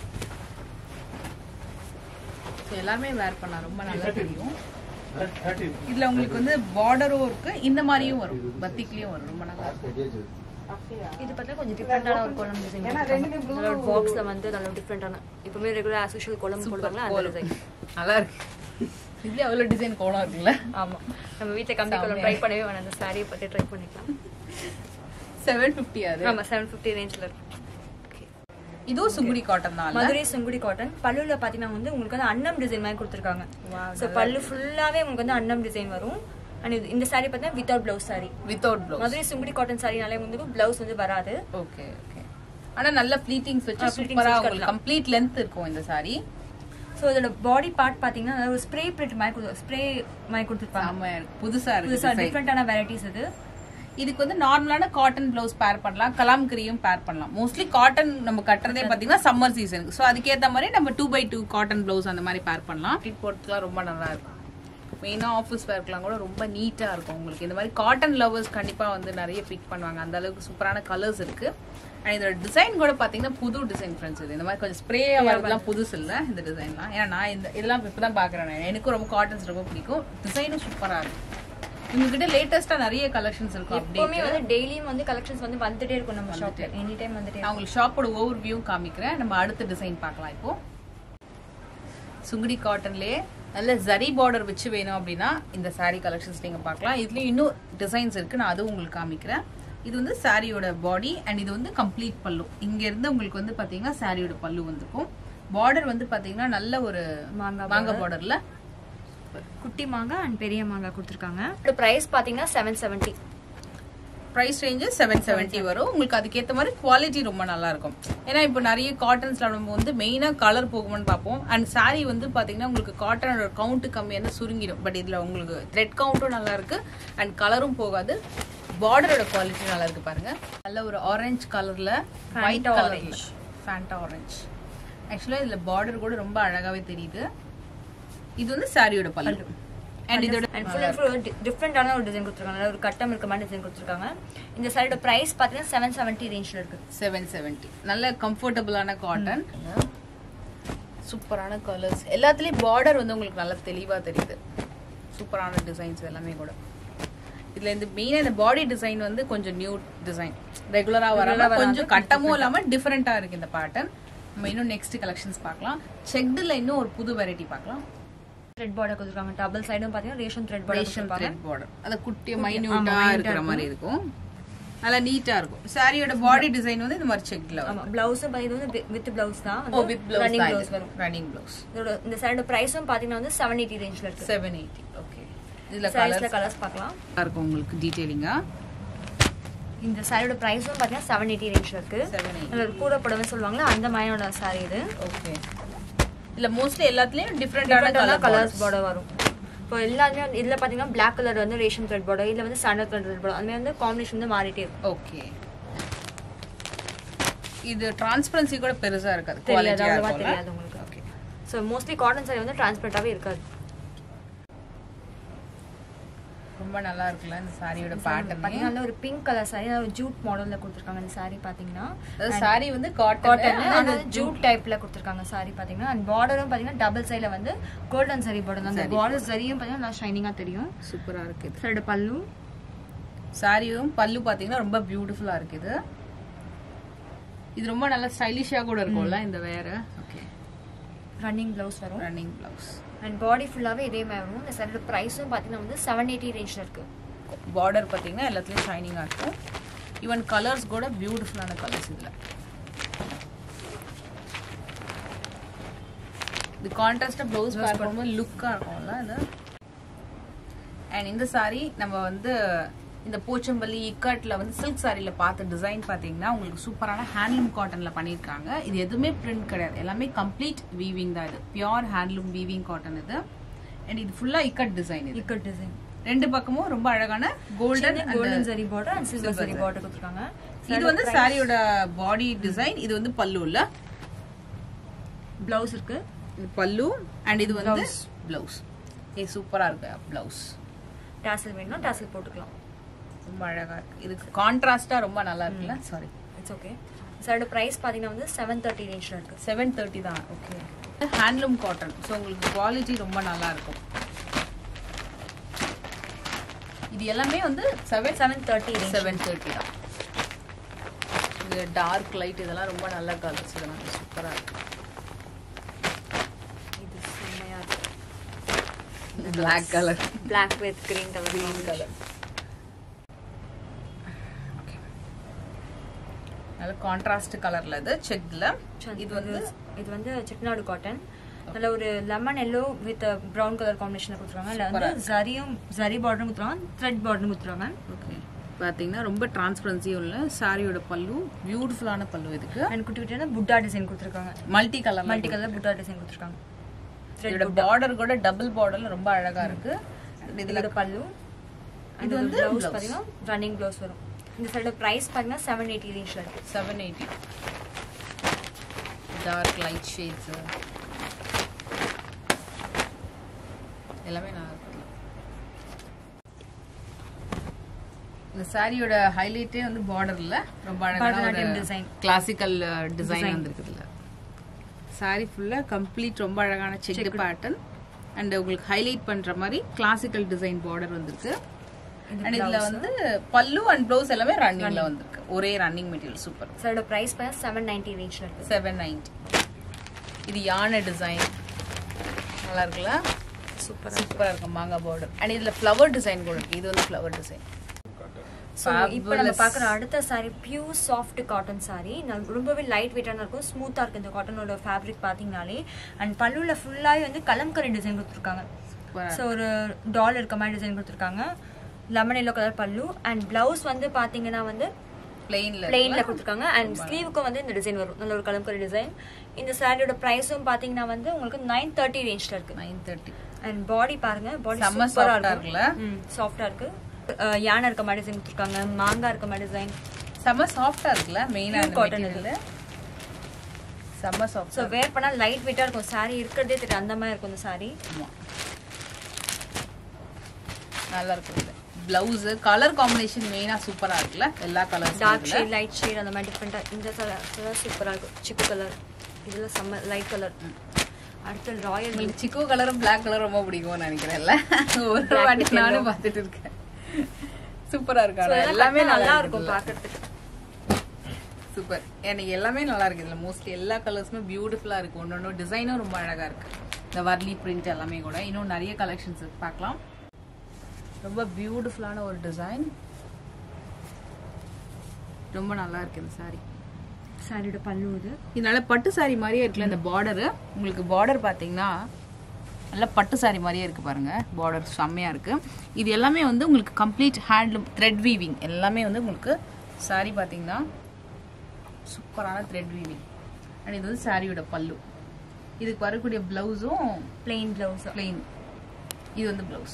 S1: ஸோ எல்லாமே வேர் பண்ணா ரொம்ப நல்லா தெரியும் இதுல உங்களுக்கு வந்து பார்டரும் இருக்கு இந்த மாதிரியும் வரும் பத்திக்லயும் வரும் ரொம்ப நல்லா இருக்கும்
S2: இது பார்த்தா கொஞ்சம் டிஃப்ரெண்டான ஒரு கோலம் டிசைன் நல்ல ஒரு பாக்ஸில் வந்து நல்ல டிஃப்ரெண்டான இப்போமே ரெகுலர் ஆஸ் யூஷுவல் கோலம் போடுவாங்களா அந்த டிசைன்
S1: நல்லா இருக்கு இதுலயே அவ்வளவு டிசைன் கோலம் இருக்குல்ல
S2: ஆமாம் நம்ம வீட்டில் கம்பி கோலம் ட்ரை பண்ணவே வேணாம் அந்த சாரியை பற்றி ட்ரை பண்ணிக்கலாம்
S1: செவன் ஃபிஃப்டி அது
S2: ஆமாம் செவன் ஃபிஃப்டி ரேஞ்சில் இருக்கு
S1: இதுவும் சுங்குடி காட்டன் தான்
S2: மதுரை சுங்குடி காட்டன் பல்லுல பாத்தீங்கன்னா வந்து உங்களுக்கு வந்து அன்னம் டிசைன் மாதிரி கொடுத்துருக்காங்க ஸோ பல்லு ஃபுல்லாவே உங்களுக்கு வந்து அன்னம் டிசைன் வரும் அண்ட் இது இந்த saree பார்த்தீங்கன்னா without blouse saree
S1: without blouse
S2: Madurai Sungudi cotton சாரினாலே வந்து பிளவுஸ் வந்து வராது
S1: ஓகே ஓகே ஆனா நல்ல ஃபிளீட்டிங்ஸ் வச்சு
S2: ஆ, pleatings
S1: சூப்பரா
S2: வச்சு
S1: உங்களுக்கு கம்ப்ளீட் லென்த் இருக்கும் இந்த சாரி
S2: ஸோ இதோட பாடி பார்ட் பாத்தீங்கன்னா நல்ல ஒரு ஸ்ப்ரே பிரிண்ட் மாதிரி கொடுத்து ஸ்ப்ரே மாதிரி கொடுத்துருப்பாங்க
S1: ஆமா புதுசா இருக்கு
S2: புதுசா
S1: design.
S2: டிஃப்ரெண்டான வெரைட்டிஸ் இது
S1: இதுக்கு வந்து நார்மலான காட்டன் பிளவுஸ் பேர் பண்ணலாம் கலாம்கரியும் பேர் பண்ணலாம் மோஸ்ட்லி காட்டன் நம்ம கட்டுறதே பாத்தீங்கன்னா சம்மர் சீசனுக்கு ஸோ அதுக்கேத்த மாதிரி நம்ம two by two cotton blouse அந்த மாதிரி பேர் பண்ணலாம் ஃபிட் போட்டுலாம் ரொம்ப நல்லா இருக்கும் மெயினாக ஆஃபீஸ் வேர்க்கெலாம் கூட ரொம்ப நீட்டாக இருக்கும் உங்களுக்கு இந்த மாதிரி காட்டன் லவர்ஸ் கண்டிப்பாக வந்து நிறைய பிக் பண்ணுவாங்க அந்த அளவுக்கு சூப்பரான கலர்ஸ் இருக்குது அண்ட் இதோட டிசைன் கூட பார்த்தீங்கன்னா புது டிசைன் ஃப்ரெண்ட்ஸ் இது இந்த மாதிரி கொஞ்சம் ஸ்ப்ரே வரதுலாம் புதுசு இல்லை இந்த டிசைன்லாம் ஏன்னா நான் இந்த இதெல்லாம் இப்போ தான் பார்க்குறேன் நான் எனக்கும் ரொம்ப காட்டன்ஸ் ரொம்ப பிடிக்கும் டிசைனும் சூப்பராக இருக்கும் உங்ககிட்ட லேட்டஸ்ட்டாக நிறைய கலெக்ஷன்ஸ் இருக்கும் அப்படியே
S2: எப்பவுமே வந்து டெய்லியும் வந்து கலெக்ஷன்ஸ் வந்து வந்துட்டே இருக்கும் நம்ம ஷாப்ல எனி டைம் வந்துட்டே
S1: நான் உங்களுக்கு ஷாப்போட ஓவர் வியூ காமிக்கிறேன் நம்ம அடுத்த டிசைன் பார்க்கலாம் இப்போ சுங்குடி காட்டன்லயே நல்ல ஜரி பார்டர் வச்சு வேணும் அப்படின்னா இந்த saree கலெக்ஷன்ஸ் நீங்க பார்க்கலாம் இதுலயும் இன்னும் டிசைன்ஸ் இருக்கு நான் அதுவும் உங்களுக்கு காமிக்கிறேன் இது வந்து சாரியோட பாடி அண்ட் இது வந்து கம்ப்ளீட் பல்லு இங்க இருந்து உங்களுக்கு வந்து பாத்தீங்கன்னா சாரியோட பல்லு வந்துக்கும் பார்டர் வந்து பாத்தீங்கன்னா நல்ல ஒரு
S2: மாங்காய்
S1: மாங்காய் பார்டர்ல
S2: குட்டி மாங்காய் அண்ட் பெரிய மாங்காய் கொடுத்துருக்காங்க இதோட பிரைஸ் பாத்தீங்கன்னா seven seventy
S1: price range seven seventy வரும் உங்களுக்கு அதுக்கேற்ற மாதிரி குவாலிட்டி ரொம்ப நல்லா இருக்கும் ஏன்னா இப்போ நிறைய காட்டன்ஸ்ல நம்ம வந்து மெயினாக கலர் போகுமான்னு பார்ப்போம் அண்ட் saree வந்து பார்த்தீங்கன்னா உங்களுக்கு காட்டனோட கவுண்ட் கம்மியாக இருந்தால் சுருங்கிடும் பட் இதில் உங்களுக்கு த்ரெட் கவுண்ட்டும் நல்லா இருக்கு அண்ட் கலரும் போகாது பார்டரோட குவாலிட்டி நல்லா இருக்கு பாருங்க நல்ல ஒரு ஆரஞ்சு கலர்ல ஒயிட் ஆரஞ்சு ஃபேண்டா ஆரஞ்சு ஆக்சுவலாக இதில் பார்டர் கூட ரொம்ப அழகாவே தெரியுது இது வந்து சாரியோட பல்லு அண்ட் இதோட
S2: அண்ட் ஃபுல் அண்ட் ஃபுல் டிஃப்ரெண்டான ஒரு டிசைன் கொடுத்துருக்காங்க நல்ல ஒரு கட்டம் இருக்க மாதிரி டிசைன் கொடுத்துருக்காங்க இந்த சாரியோட பிரைஸ் பார்த்தீங்கன்னா செவன் செவன்ட்டி ரேஞ்சில் இருக்கு
S1: செவன் செவன்ட்டி நல்ல கம்ஃபர்டபுளான காட்டன் சூப்பரான கலர்ஸ் எல்லாத்துலேயும் பார்டர் வந்து உங்களுக்கு நல்லா தெளிவாக தெரியுது சூப்பரான டிசைன்ஸ் எல்லாமே கூட இதுல இந்த மெயினாக இந்த பாடி டிசைன் வந்து கொஞ்சம் நியூ டிசைன் ரெகுலராக வராம கொஞ்சம் கட்டமும் இல்லாம டிஃப்ரெண்டா இருக்கு இந்த பேட்டர்ன் நம்ம இன்னும் நெக்ஸ்ட் கலெக்ஷன்ஸ் பார்க்கலாம் செக்டில் இன்னும் ஒரு புது வெரைட்டி பார்க்கலாம்
S2: த்ரெட் பார்டர் கொடுத்துருக்காங்க டபுள் சைடும் பார்த்தீங்கன்னா ரேஷன் த்ரெட் பார்டர்
S1: ரேஷன் த்ரெட் பார்டர் அது குட்டி மைன்யூட்டா இருக்கிற மாதிரி இருக்கும் நல்லா நீட்டா இருக்கும் சாரியோட பாடி டிசைன் வந்து இந்த மாதிரி செக்ல வரும்
S2: ஆமா பிளவுஸும் பார்த்தீங்கன்னா வந்து வித் பிளவுஸ் தான்
S1: ஓ வித் ப்ளவுஸ்
S2: ரன்னிங் பிளவுஸ் வரும்
S1: ரன்னிங் ப்ளவுஸ்
S2: இதோட இந்த சாரியோட பிரைஸும் பார்த்தீங்கன்னா வந்து செவன் எயிட்டி ரேஞ்சில் இருக்கு
S1: செவன் எயிட்டி ஓகே இதுல
S2: சாரீஸ்ல
S1: கலர்ஸ்
S2: கலர்ஸ் பார்க்கலாம்
S1: இருக்கும் உங்களுக்கு டீடைலிங்கா
S2: இந்த சாரியோட பிரைஸும் பார்த்தீங்கன்னா செவன் எயிட்டி ரேஞ்சில் இருக்கு
S1: செவன் எயிட்டி
S2: நல்ல ஒரு கூரை புடவை சொல்லுவாங்களா அந்த மாதிரியான சாரி இது
S1: ஓகே இல்ல மோஸ்ட்லி எல்லாத்துலயும் டிஃப்ரெண்டான
S2: டிஃப்ரெண்டான
S1: கலர்
S2: கலர்ஸ் பார்டர் வரும் இப்போ எல்லாமே வந்து இதுல பாத்தீங்கன்னா பிளாக் கலர் வந்து ரேஷன் த்ரெட் பார்டர் இதுல வந்து ஸ்டாண்டர்ட் த்ரெட் பார்டர் அந்த மாதிரி வந்து காம்பினேஷன் வந்து மாறிட்டே இருக்கும்
S1: ஓகே இது டிரான்ஸ்பரன்சி கூட பெருசா இருக்காது
S2: தெரியாது
S1: குவாலிட்டியா
S2: அவ்வளவா
S1: இருக்கும்ல
S2: தெரியாது உங்களுக்கு
S1: okay
S2: so mostly cotton sari வந்து டிரான்ஸ்பரண்டாவே இருக்காது
S1: ரொம்ப நல்லா இருக்குல்ல இந்த சாரியோட பேட்டர்ன்
S2: பாத்தீங்கன்னா நல்ல ஒரு பிங்க் கலர் சாரி ஒரு ஜூட் மாடல்ல கொடுத்துருக்காங்க இந்த சாரி பாத்தீங்கன்னா
S1: அதாவது சாரி வந்து காட்டன்
S2: காட்டன் அந்த ஜூட் டைப்ல கொடுத்துருக்காங்க சாரி பாத்தீங்கன்னா அண்ட் பார்டரும் பாத்தீங்கன்னா டபுள் சைடுல வந்து கோல்டன் சாரி பார்டர் அந்த பார்டர் சரியும் பாத்தீங்கன்னா நல்லா ஷைனிங்கா தெரியும்
S1: சூப்பரா இருக்கு இது
S2: சாரியோட பல்லு
S1: சாரியும் பல்லு பாத்தீங்கன்னா ரொம்ப பியூட்டிஃபுல்லா இருக்குது இது ரொம்ப நல்ல ஸ்டைலிஷா கூட இருக்கும்ல இந்த வேற ஓகே
S2: ரன்னிங் பிளவுஸ் வரும்
S1: ரன்னிங் பிளவுஸ்
S2: அண்ட் பாடி ஃபுல்லாவே இதே மாதிரி வரும் இந்த சாரியோட ப்ரைஸும் பாத்தீங்கன்னா வந்து செவன் எயிட்டி ரேஞ்சில் இருக்கு
S1: பார்டர் பாத்தீங்கன்னா எல்லாத்துலயும் ஷைனிங்கா இருக்கும் ஈவன் கலர்ஸ் கூட பியூட்டிஃபுல்லான கலர்ஸ் இதுல இது கான்ட்ராஸ்டா ப்ளவுஸ் பார்க்கும்போது லுக்கா இருக்கும்ல இது அண்ட் இந்த saree நம்ம வந்து இந்த போச்சம்பள்ளி இக்கட்ல வந்து சில்க் சாரியில பார்த்த டிசைன் பாத்தீங்கன்னா உங்களுக்கு சூப்பரான ஹேண்ட்லூம் காட்டன்ல பண்ணிருக்காங்க இது எதுவுமே பிரிண்ட் கிடையாது எல்லாமே கம்ப்ளீட் வீவிங் தான் இது பியோர் ஹேண்ட்லூம் வீவிங் காட்டன் இது அண்ட் இது ஃபுல்லா இக்கட் டிசைன் இது
S2: இக்கட் டிசைன்
S1: ரெண்டு பக்கமும் ரொம்ப அழகான கோல்டன்
S2: கோல்டன் சரி பார்டர் அண்ட் சில்வர் சரி பார்டர் கொடுத்துருக்காங்க
S1: இது வந்து சாரியோட பாடி டிசைன் இது வந்து பல்லு இல்ல
S2: பிளவுஸ் இருக்கு
S1: இது பல்லு அண்ட் இது வந்து பிளவுஸ் ஏ சூப்பரா இருக்கு பிளவுஸ்
S2: டாசல் வேணும்னா டாசல் போட்டுக்கலாம்
S1: ரொம்ப அழகா இருக்கு இதுக்கு கான்ட்ராஸ்டா ரொம்ப நல்லா இருக்குல்ல சாரி
S2: இட்ஸ் ஓகே சாரோட ப்ரைஸ் பார்த்தீங்கன்னா வந்து செவன் தேர்ட்டி ரேஞ்சில் இருக்கு
S1: செவன் தேர்ட்டி தான் ஓகே ஹேண்ட்லூம் காட்டன் ஸோ உங்களுக்கு குவாலிட்டி ரொம்ப நல்லா இருக்கும் இது எல்லாமே வந்து seven
S2: seven thirty
S1: seven thirty தான் இது டார்க் லைட் இதெல்லாம் ரொம்ப நல்ல கலர்ஸ் இதெல்லாம் சூப்பராக இருக்கு
S2: இது செம்மையாக இருக்கு
S1: black colour
S2: black with green colour
S1: green colour நல்ல கான்ட்ராஸ்ட் கலர்ல இது செக்ல இது வந்து
S2: இது வந்து செட்டிநாடு காட்டன் நல்ல ஒரு lemon yellow with brown colour combination கொடுத்துருவாங்க இல்லை வந்து ஜரியும் ஜரி பார்டரும் கொடுத்துருவாங்க த்ரெட் பார்டரும் கொடுத்துருவாங்க
S1: ஓகே பாத்தீங்கன்னா ரொம்ப டிரான்ஸ்பரன்சியும் இல்ல சாரியோட பல்லு பியூட்டிஃபுல்லான பல்லு இதுக்கு
S2: அண்ட் குட்டி குட்டியான புட்டா டிசைன் கொடுத்துருக்காங்க
S1: மல்டி கலர்
S2: மல்டி கலர் புட்டா டிசைன் கொடுத்துருக்காங்க
S1: இதோட பார்டர் கூட டபுள் பார்டர்ல ரொம்ப அழகா இருக்கு இதுல
S2: இதோட பல்லு இது வந்து ப்ளவுஸ் பார்த்தீங்கன்னா ரன்னிங் ப்ளவுஸ் வரும் இந்த சைடோட ப்ரைஸ் பார்த்தீங்கன்னா செவன் எயிட்டி ரேஞ்சில் இருக்கு
S1: seven eighty dark light shades எல்லாமே நல்லா இருக்கு இந்த சாரியோட ஹைலைட்டே வந்து பார்டர்ல ரொம்ப அழகான
S2: பரதநாட்டியம்
S1: ஒரு
S2: design.
S1: கிளாசிக்கல் டிசைன் வந்திருக்குதுல சாரி ஃபுல்லா கம்ப்ளீட் ரொம்ப அழகான செக் பேட்டர்ன் அண்ட் உங்களுக்கு ஹைலைட் பண்ற மாதிரி கிளாசிக்கல் டிசைன் பார்டர் வந்திருக்கு அண்ட் இதுல வந்து பல்லு அண்ட் ப்ளவுஸ் எல்லாமே ரன்னிங்ல வந்திருக்கு ஒரே ரன்னிங் மெட்டீரியல் சூப்பர்
S2: சாரோட ப்ரைஸ் பார்த்தா செவன் நைன்டி ரேஞ்சில் இருக்கு
S1: செவன் நைன்டி இது யானை டிசைன் நல்லா இருக்குல்ல
S2: சூப்பர்
S1: சூப்பரா இருக்கும் மாங்காய் பார்டர் அண்ட் இதுல ஃப்ளவர் டிசைன் கூட இருக்கு இது வந்து ஃப்ளவர் டிசைன்
S2: ஸோ இப்போ நம்ம பார்க்குற அடுத்த saree pure soft cotton saree நான் ரொம்பவே லைட் வெயிட்டான இருக்கும் ஸ்மூத்தாக இருக்குது இந்த காட்டனோட ஃபேப்ரிக் பார்த்தீங்கனாலே அண்ட் பல்லுவில் ஃபுல்லாகவே வந்து கலம்கரி டிசைன் கொடுத்துருக்காங்க ஸோ ஒரு டால் இருக்க மாதிரி டிசைன் கொடுத்துருக்காங்க லெமன் எல்லோ கலர் பல்லு அண்ட் பிளவுஸ் வந்து பார்த்தீங்கன்னா வந்து
S1: பிளெயின்ல
S2: பிளெயினில் கொடுத்துருக்காங்க அண்ட் ஸ்லீவுக்கும் வந்து இந்த டிசைன் வரும் நல்ல ஒரு கலம்கரி டிசைன் இந்த சாரியோட ப்ரைஸும் பார்த்தீங்கன்னா வந்து உங்களுக்கு நைன் தேர்ட்டி ரேஞ்சில் இருக்குது
S1: நைன் தேர்ட்டி
S2: அண்ட் பாடி பாருங்க பாடி
S1: செம்ம
S2: சூப்பரா
S1: soft ஆ
S2: இருக்கு
S1: இருக்குல்ல?
S2: ம் சாஃப்ட்டா இருக்கு அஹ் யானை இருக்க மாதிரி டிசைன் கொடுத்துருக்காங்க மாங்காய் இருக்க மாதிரி டிசைன்
S1: செம்ம சாஃப்டா இருக்குல்ல மெயினா
S2: Pure
S1: அந்த
S2: cotton
S1: மெட்டீரியல் செம்ம சாஃப்ட்
S2: ஸோ வேர் பண்ணா லைட் வெயிட்டா இருக்கும் saree இருக்கிறதே தெரியும் அந்த மாதிரி இருக்கும் இந்த saree
S1: நல்லா இருக்கு இது பிளவுஸ் கலர் காம்பினேஷன் மெயினா சூப்பரா இருக்குல்ல எல்லா colours
S2: dark shade light shade அந்த மாதிரி டிஃப்ரெண்டா இந்த கலர் கலர் சூப்பரா இருக்கும் சிக்கு கலர் இதுல செம்ம லைட் கலர் அடுத்து ராயல்
S1: உங்களுக்கு சிக்கோ கலரும் பிளாக் கலர் ரொம்ப பிடிக்கும்னு நினைக்கிறேன்ல ஒரு
S2: Black
S1: வாட்டி
S2: with
S1: நானும்
S2: yellow.
S1: பார்த்துட்டு இருக்கேன் சூப்பரா இருக்கு ஆனா
S2: எல்லாமே
S1: எல்லாமே
S2: நல்லா இருக்கும் பார்க்கிறதுக்கு
S1: சூப்பர் எனக்கு எல்லாமே நல்லா இருக்கு இதுல மோஸ்ட்லி எல்லா கலர்ஸுமே பியூட்டிஃபுல்லா இருக்கு ஒன்னொன்னு டிசைனும் ரொம்ப அழகா இருக்கு இந்த வர்லி பிரிண்ட் எல்லாமே கூட இன்னும் நிறைய கலெக்ஷன்ஸ் பார்க்கலாம் ரொம்ப பியூட்டிஃபுல்லான ஒரு டிசைன் ரொம்ப நல்லா இருக்கு இந்த saree
S2: சாரியோட பல்லு இது
S1: இதனால பட்டு saree மாதிரியே இருக்குல்ல இந்த பார்டரு உங்களுக்கு பார்டர் பார்த்தீங்கன்னா நல்லா பட்டு saree மாதிரியே இருக்கு பாருங்க பார்டர் செம்மையா இருக்கு இது எல்லாமே வந்து உங்களுக்கு கம்ப்ளீட் ஹேண்ட்லூம் த்ரெட் வீவிங் எல்லாமே வந்து உங்களுக்கு saree பார்த்தீங்கன்னா சூப்பரான த்ரெட் வீவிங் அண்ட் இது வந்து சாரியோட பல்லு இதுக்கு வரக்கூடிய பிளவுஸும்
S2: பிளெயின் பிளவுஸ்
S1: பிளெயின் இது வந்து பிளவுஸ்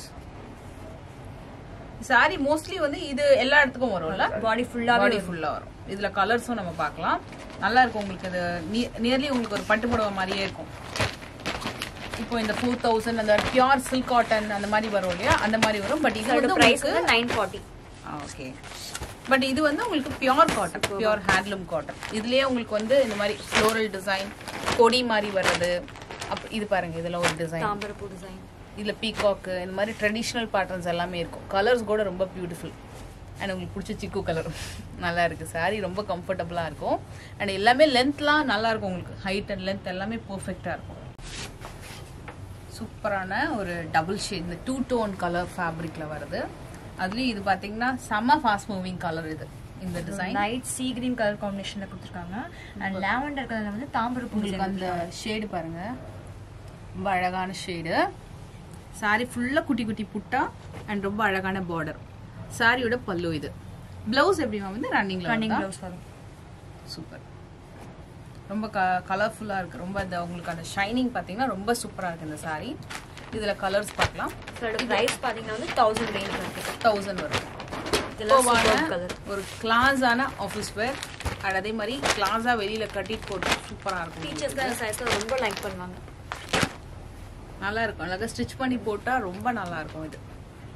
S1: சாரி மோஸ்ட்லி வந்து இது எல்லா இடத்துக்கும் வரும்ல
S2: பாடி ஃபுல்லாவே
S1: பாடி ஃபுல்லா வரும் இதுல கலர்ஸும் நம்ம பார்க்கலாம் நல்லா இருக்கும் உங்களுக்கு அது நியர்லி உங்களுக்கு ஒரு பட்டு புடவை மாதிரியே இருக்கும் இப்போ இந்த ஃபோர் தௌசண்ட் அந்த பியூர் சில்க் காட்டன் அந்த மாதிரி வரும் இல்லையா அந்த மாதிரி வரும் பட் இது வந்து
S2: பிரைஸ்
S1: உங்களுக்கு
S2: வந்து நைன் ஃபார்ட்டி
S1: ஓகே பட் இது வந்து உங்களுக்கு pure cotton pure handloom cotton இதுலயே உங்களுக்கு வந்து இந்த மாதிரி ஃப்ளோரல் டிசைன் கொடி மாதிரி வர்றது அப் இது பாருங்க இதுல ஒரு டிசைன்
S2: தாம்பரப்பூ டிசைன்
S1: இதுல பீகாக்கு இந்த மாதிரி ட்ரெடிஷ்னல் பேட்டர்ன்ஸ் எல்லாமே இருக்கும் கலர்ஸ் கூட ரொம்ப பியூட்டிஃபுல் அண்ட் உங்களுக்கு பிடிச்ச சிக்கு கலர் நல்லா இருக்கு saree ரொம்ப கம்ஃபர்டபுளா இருக்கும் அண்ட் எல்லாமே லென்த்லாம் நல்லா இருக்கும் உங்களுக்கு ஹைட் அண்ட் லென்த் எல்லாமே பெர்ஃபெக்டா இருக்கும் சூப்பரான ஒரு டபுள் ஷேட் இந்த டூ டோன் கலர் ஃபேப்ரிக்ல வருது அதுலயும் இது பாத்தீங்கன்னா செம்ம ஃபாஸ்ட் மூவிங் கலர் இது இந்த design
S2: light sea green colour காம்பினேஷன்ல கொடுத்துருக்காங்க அண்ட் லாவெண்டர் கலர்ல வந்து தாம்பரப்பூ
S1: உங்களுக்கு அந்த ஷேடு பாருங்க ரொம்ப அழகான ஷேடு saree ஃபுல்லா குட்டி குட்டி புட்டா அண்ட் ரொம்ப அழகான பார்டர் சாரியோட பல்லு இது பிளவுஸ் எப்படி வந்து ரன்னிங்ல
S2: ரன்னிங் பிளவுஸ் வரும்
S1: சூப்பர் ரொம்ப க கலர்ஃபுல்லா இருக்கு ரொம்ப அந்த உங்களுக்கு அந்த ஷைனிங் பாத்தீங்கன்னா ரொம்ப சூப்பரா இருக்கு இந்த saree இதுல கலர்ஸ் பார்க்கலாம்
S2: இதோட பிரைஸ் பாத்தீங்கன்னா வந்து தௌசண்ட் ரேஞ்ச் இருக்கு
S1: தௌசண்ட் வரும்
S2: இதெல்லாம்
S1: சூப்பரான
S2: சூப்பர் கலர்
S1: ஒரு கிளாஸான ஆஃபீஸ் வேர் அண்ட் அதே மாதிரி கிளாஸா வெளியில கட்டிட்டு போட்டு சூப்பரா இருக்கும்
S2: டீச்சர்ஸ் தான் சைஸ்ல ரொம்ப லைக் பண்ணுவாங்க
S1: நல்லா இருக்கும் அழகா ஸ்டிச் பண்ணி போட்டா ரொம்ப நல்லா இருக்கும் இது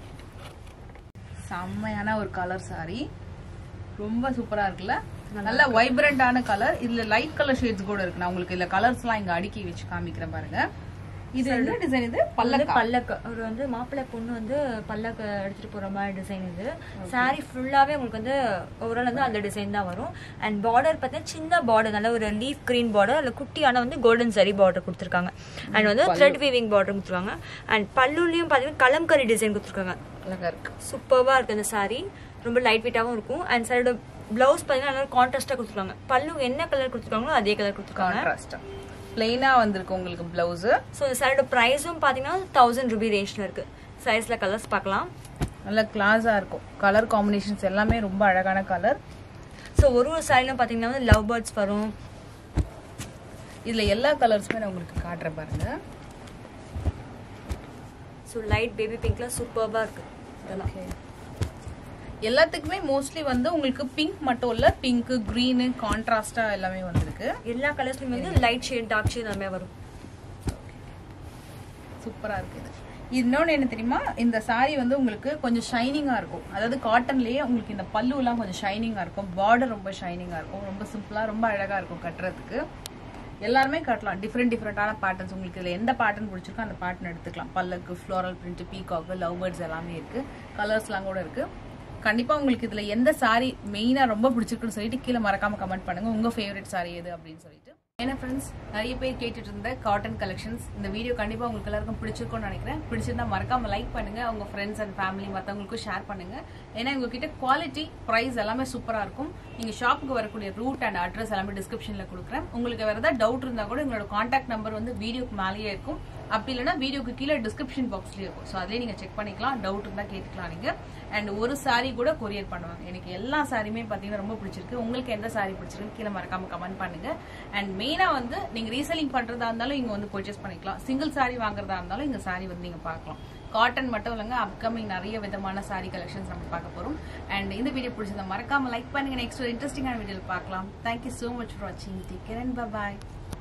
S1: செம்மையான ஒரு கலர் saree ரொம்ப சூப்பரா இருக்குல்ல நல்ல வைப்ரண்டான கலர் இதுல லைட் கலர் ஷேட்ஸ் கூட இருக்கு நான் உங்களுக்கு இதுல கலர்ஸ்லாம் இங்க அடுக்கி வச்சு காமிக்கிறேன் பாருங்க இது என்ன டிசைன் இது
S2: வந்து
S1: பல்லக்கா
S2: பல்லக்கு ஒரு வந்து மாப்பிள்ளை பொண்ணு வந்து பல்லக்கு எடுத்துட்டு போற மாதிரி டிசைன் இது saree ஃபுல்லாவே உங்களுக்கு வந்து ஓவரால் வந்து அந்த டிசைன் தான் வரும் அண்ட் பார்டர் பார்த்தீங்கன்னா சின்ன பார்டர் நல்ல ஒரு லீஃப் கிரீன் பார்டர் அதில் குட்டியான வந்து கோல்டன் சரி பார்டர் கொடுத்துருக்காங்க அண்ட் வந்து த்ரெட் வீவிங் பார்டர் கொடுத்துருக்காங்க அண்ட் பல்லுலையும் பார்த்தீங்கன்னா கலம்கரி டிசைன் கொடுத்துருக்காங்க
S1: அழகா இருக்கு
S2: சூப்பராக இருக்கு அந்த saree ரொம்ப லைட் வெயிட்டாகவும் இருக்கும் அண்ட் சாரியோட பிளவுஸ் பார்த்தீங்கன்னா நல்லா கான்ட்ராஸ்டாக கொடுத்துருக்காங்க பல்லு என்ன கலர் கொடுத்துருக்காங்களோ அதே கலர் கொடுத்துருக்காங்க
S1: கான்ட்ராஸ்டா பிளெயினா வந்திருக்கு உங்களுக்கு பிளவுஸ்
S2: ஸோ இந்த சாரியோட ப்ரைஸும் பார்த்தீங்கன்னா தௌசண்ட் ருபி ரேஞ்சில் இருக்கு சைஸில் கலர்ஸ் பார்க்கலாம்
S1: நல்ல கிளாஸா இருக்கும் கலர் காம்பினேஷன்ஸ் எல்லாமே ரொம்ப அழகான கலர்
S2: ஸோ ஒரு ஒரு சாரிலும் பார்த்தீங்கன்னா வந்து லவ் பேர்ட்ஸ் வரும்
S1: இதுல எல்லா கலர்ஸுமே நான் உங்களுக்கு காட்டுறேன் பாருங்க
S2: ஸோ லைட் பேபி பிங்க்ல சூப்பர்பாக இருக்கு இதெல்லாம்
S1: எல்லாத்துக்குமே மோஸ்ட்லி வந்து உங்களுக்கு பிங்க் மட்டும் இல்ல பிங்க் green கான்ட்ராஸ்டா எல்லாமே வந்திருக்கு
S2: எல்லா கலர்ஸ்லையும் வந்து லைட் ஷேட் டார்க் ஷேட் எல்லாமே வரும்
S1: சூப்பரா இருக்கு இது இன்னொன்று என்ன தெரியுமா இந்த saree வந்து உங்களுக்கு கொஞ்சம் ஷைனிங்காக இருக்கும் அதாவது காட்டன்லேயே உங்களுக்கு இந்த பல்லுலாம் கொஞ்சம் ஷைனிங்காக இருக்கும் பார்டர் ரொம்ப ஷைனிங்காக இருக்கும் ரொம்ப சிம்பிளாக ரொம்ப அழகாக இருக்கும் கட்டுறதுக்கு எல்லாருமே கட்டலாம் டிஃப்ரெண்ட் டிஃப்ரெண்ட்டான பேட்டர்ன்ஸ் உங்களுக்கு இதில் எந்த பேட்டர்ன் பிடிச்சிருக்கோ அந்த பேட்டர்ன் எடுத்துக்கலாம் பல்லுக்கு floral print peacock love birds எல்லாமே இருக்குது கலர்ஸ்லாம் கூட இருக்குது கண்டிப்பாக உங்களுக்கு இதில் எந்த saree மெயினாக ரொம்ப பிடிச்சிருக்குன்னு சொல்லிட்டு கீழே மறக்காமல் கமெண்ட் பண்ணுங்கள் உங்கள் ஃபேவரட் saree எது அப்படின்னு சொல்லிட்டு ஏன்னா ஃப்ரெண்ட்ஸ் நிறைய பேர் கேட்டுட்டு இருந்த காட்டன் கலெக்ஷன்ஸ் இந்த வீடியோ கண்டிப்பாக உங்களுக்கு எல்லாருக்கும் பிடிச்சிருக்கும்னு நினைக்கிறேன் பிடிச்சிருந்தா மறக்காம லைக் பண்ணுங்க உங்க ஃப்ரெண்ட்ஸ் அண்ட் ஃபேமிலி மற்றவங்களுக்கும் ஷேர் பண்ணுங்க ஏன்னா உங்ககிட்ட குவாலிட்டி ப்ரைஸ் எல்லாமே சூப்பராக இருக்கும் நீங்கள் ஷாப்புக்கு வரக்கூடிய ரூட் அண்ட் அட்ரஸ் எல்லாமே டிஸ்கிரிப்ஷனில் கொடுக்குறேன் உங்களுக்கு வேறு ஏதாவது டவுட் இருந்தால் கூட உங்களோட காண்டாக்ட் நம்பர் வந்து வீடியோக்கு மேலேயே இருக்கும் அப்படி இல்லைன்னா வீடியோக்கு கீழே டிஸ்கிரிப்ஷன் பாக்ஸ்லேயே இருக்கும் ஸோ அதிலே நீங்கள் செக் பண்ணிக்கலாம் டவுட் இருந்தால் கேட்டுக்கலாம் நீங்கள் அண்ட் ஒரு saree கூட கொரியர் பண்ணுவாங்க எனக்கு எல்லா சாரியுமே பார்த்தீங்கன்னா ரொம்ப பிடிச்சிருக்கு உங்களுக்கு எந்த saree பிடிச்சிருக்கு கீழே மறக்காம கமெண்ட் பண்ணுங்க அண்ட் மெயினாக வந்து நீங்கள் ரீசெல்லிங் பண்ணுறதா இருந்தாலும் இங்கே வந்து பர்ச்சேஸ் பண்ணிக்கலாம் சிங்கிள் saree வாங்குறதா இருந்தாலும் இந்த saree வந்து நீங்கள் பார்க்கலாம் காட்டன் மட்டும் இல்லைங்க அப்கமிங் நிறைய விதமான saree கலெக்ஷன்ஸ் நம்ம பார்க்க போகிறோம் அண்ட் இந்த வீடியோ பிடிச்சதை மறக்காம லைக் பண்ணுங்க நெக்ஸ்ட் ஒரு இன்ட்ரெஸ்டிங்கான வீடியோவில் பார்க்கலாம் தேங்க்யூ ஸோ மச் ஃபார் வாட்சிங் டேக் கேர் அண்ட் பாய்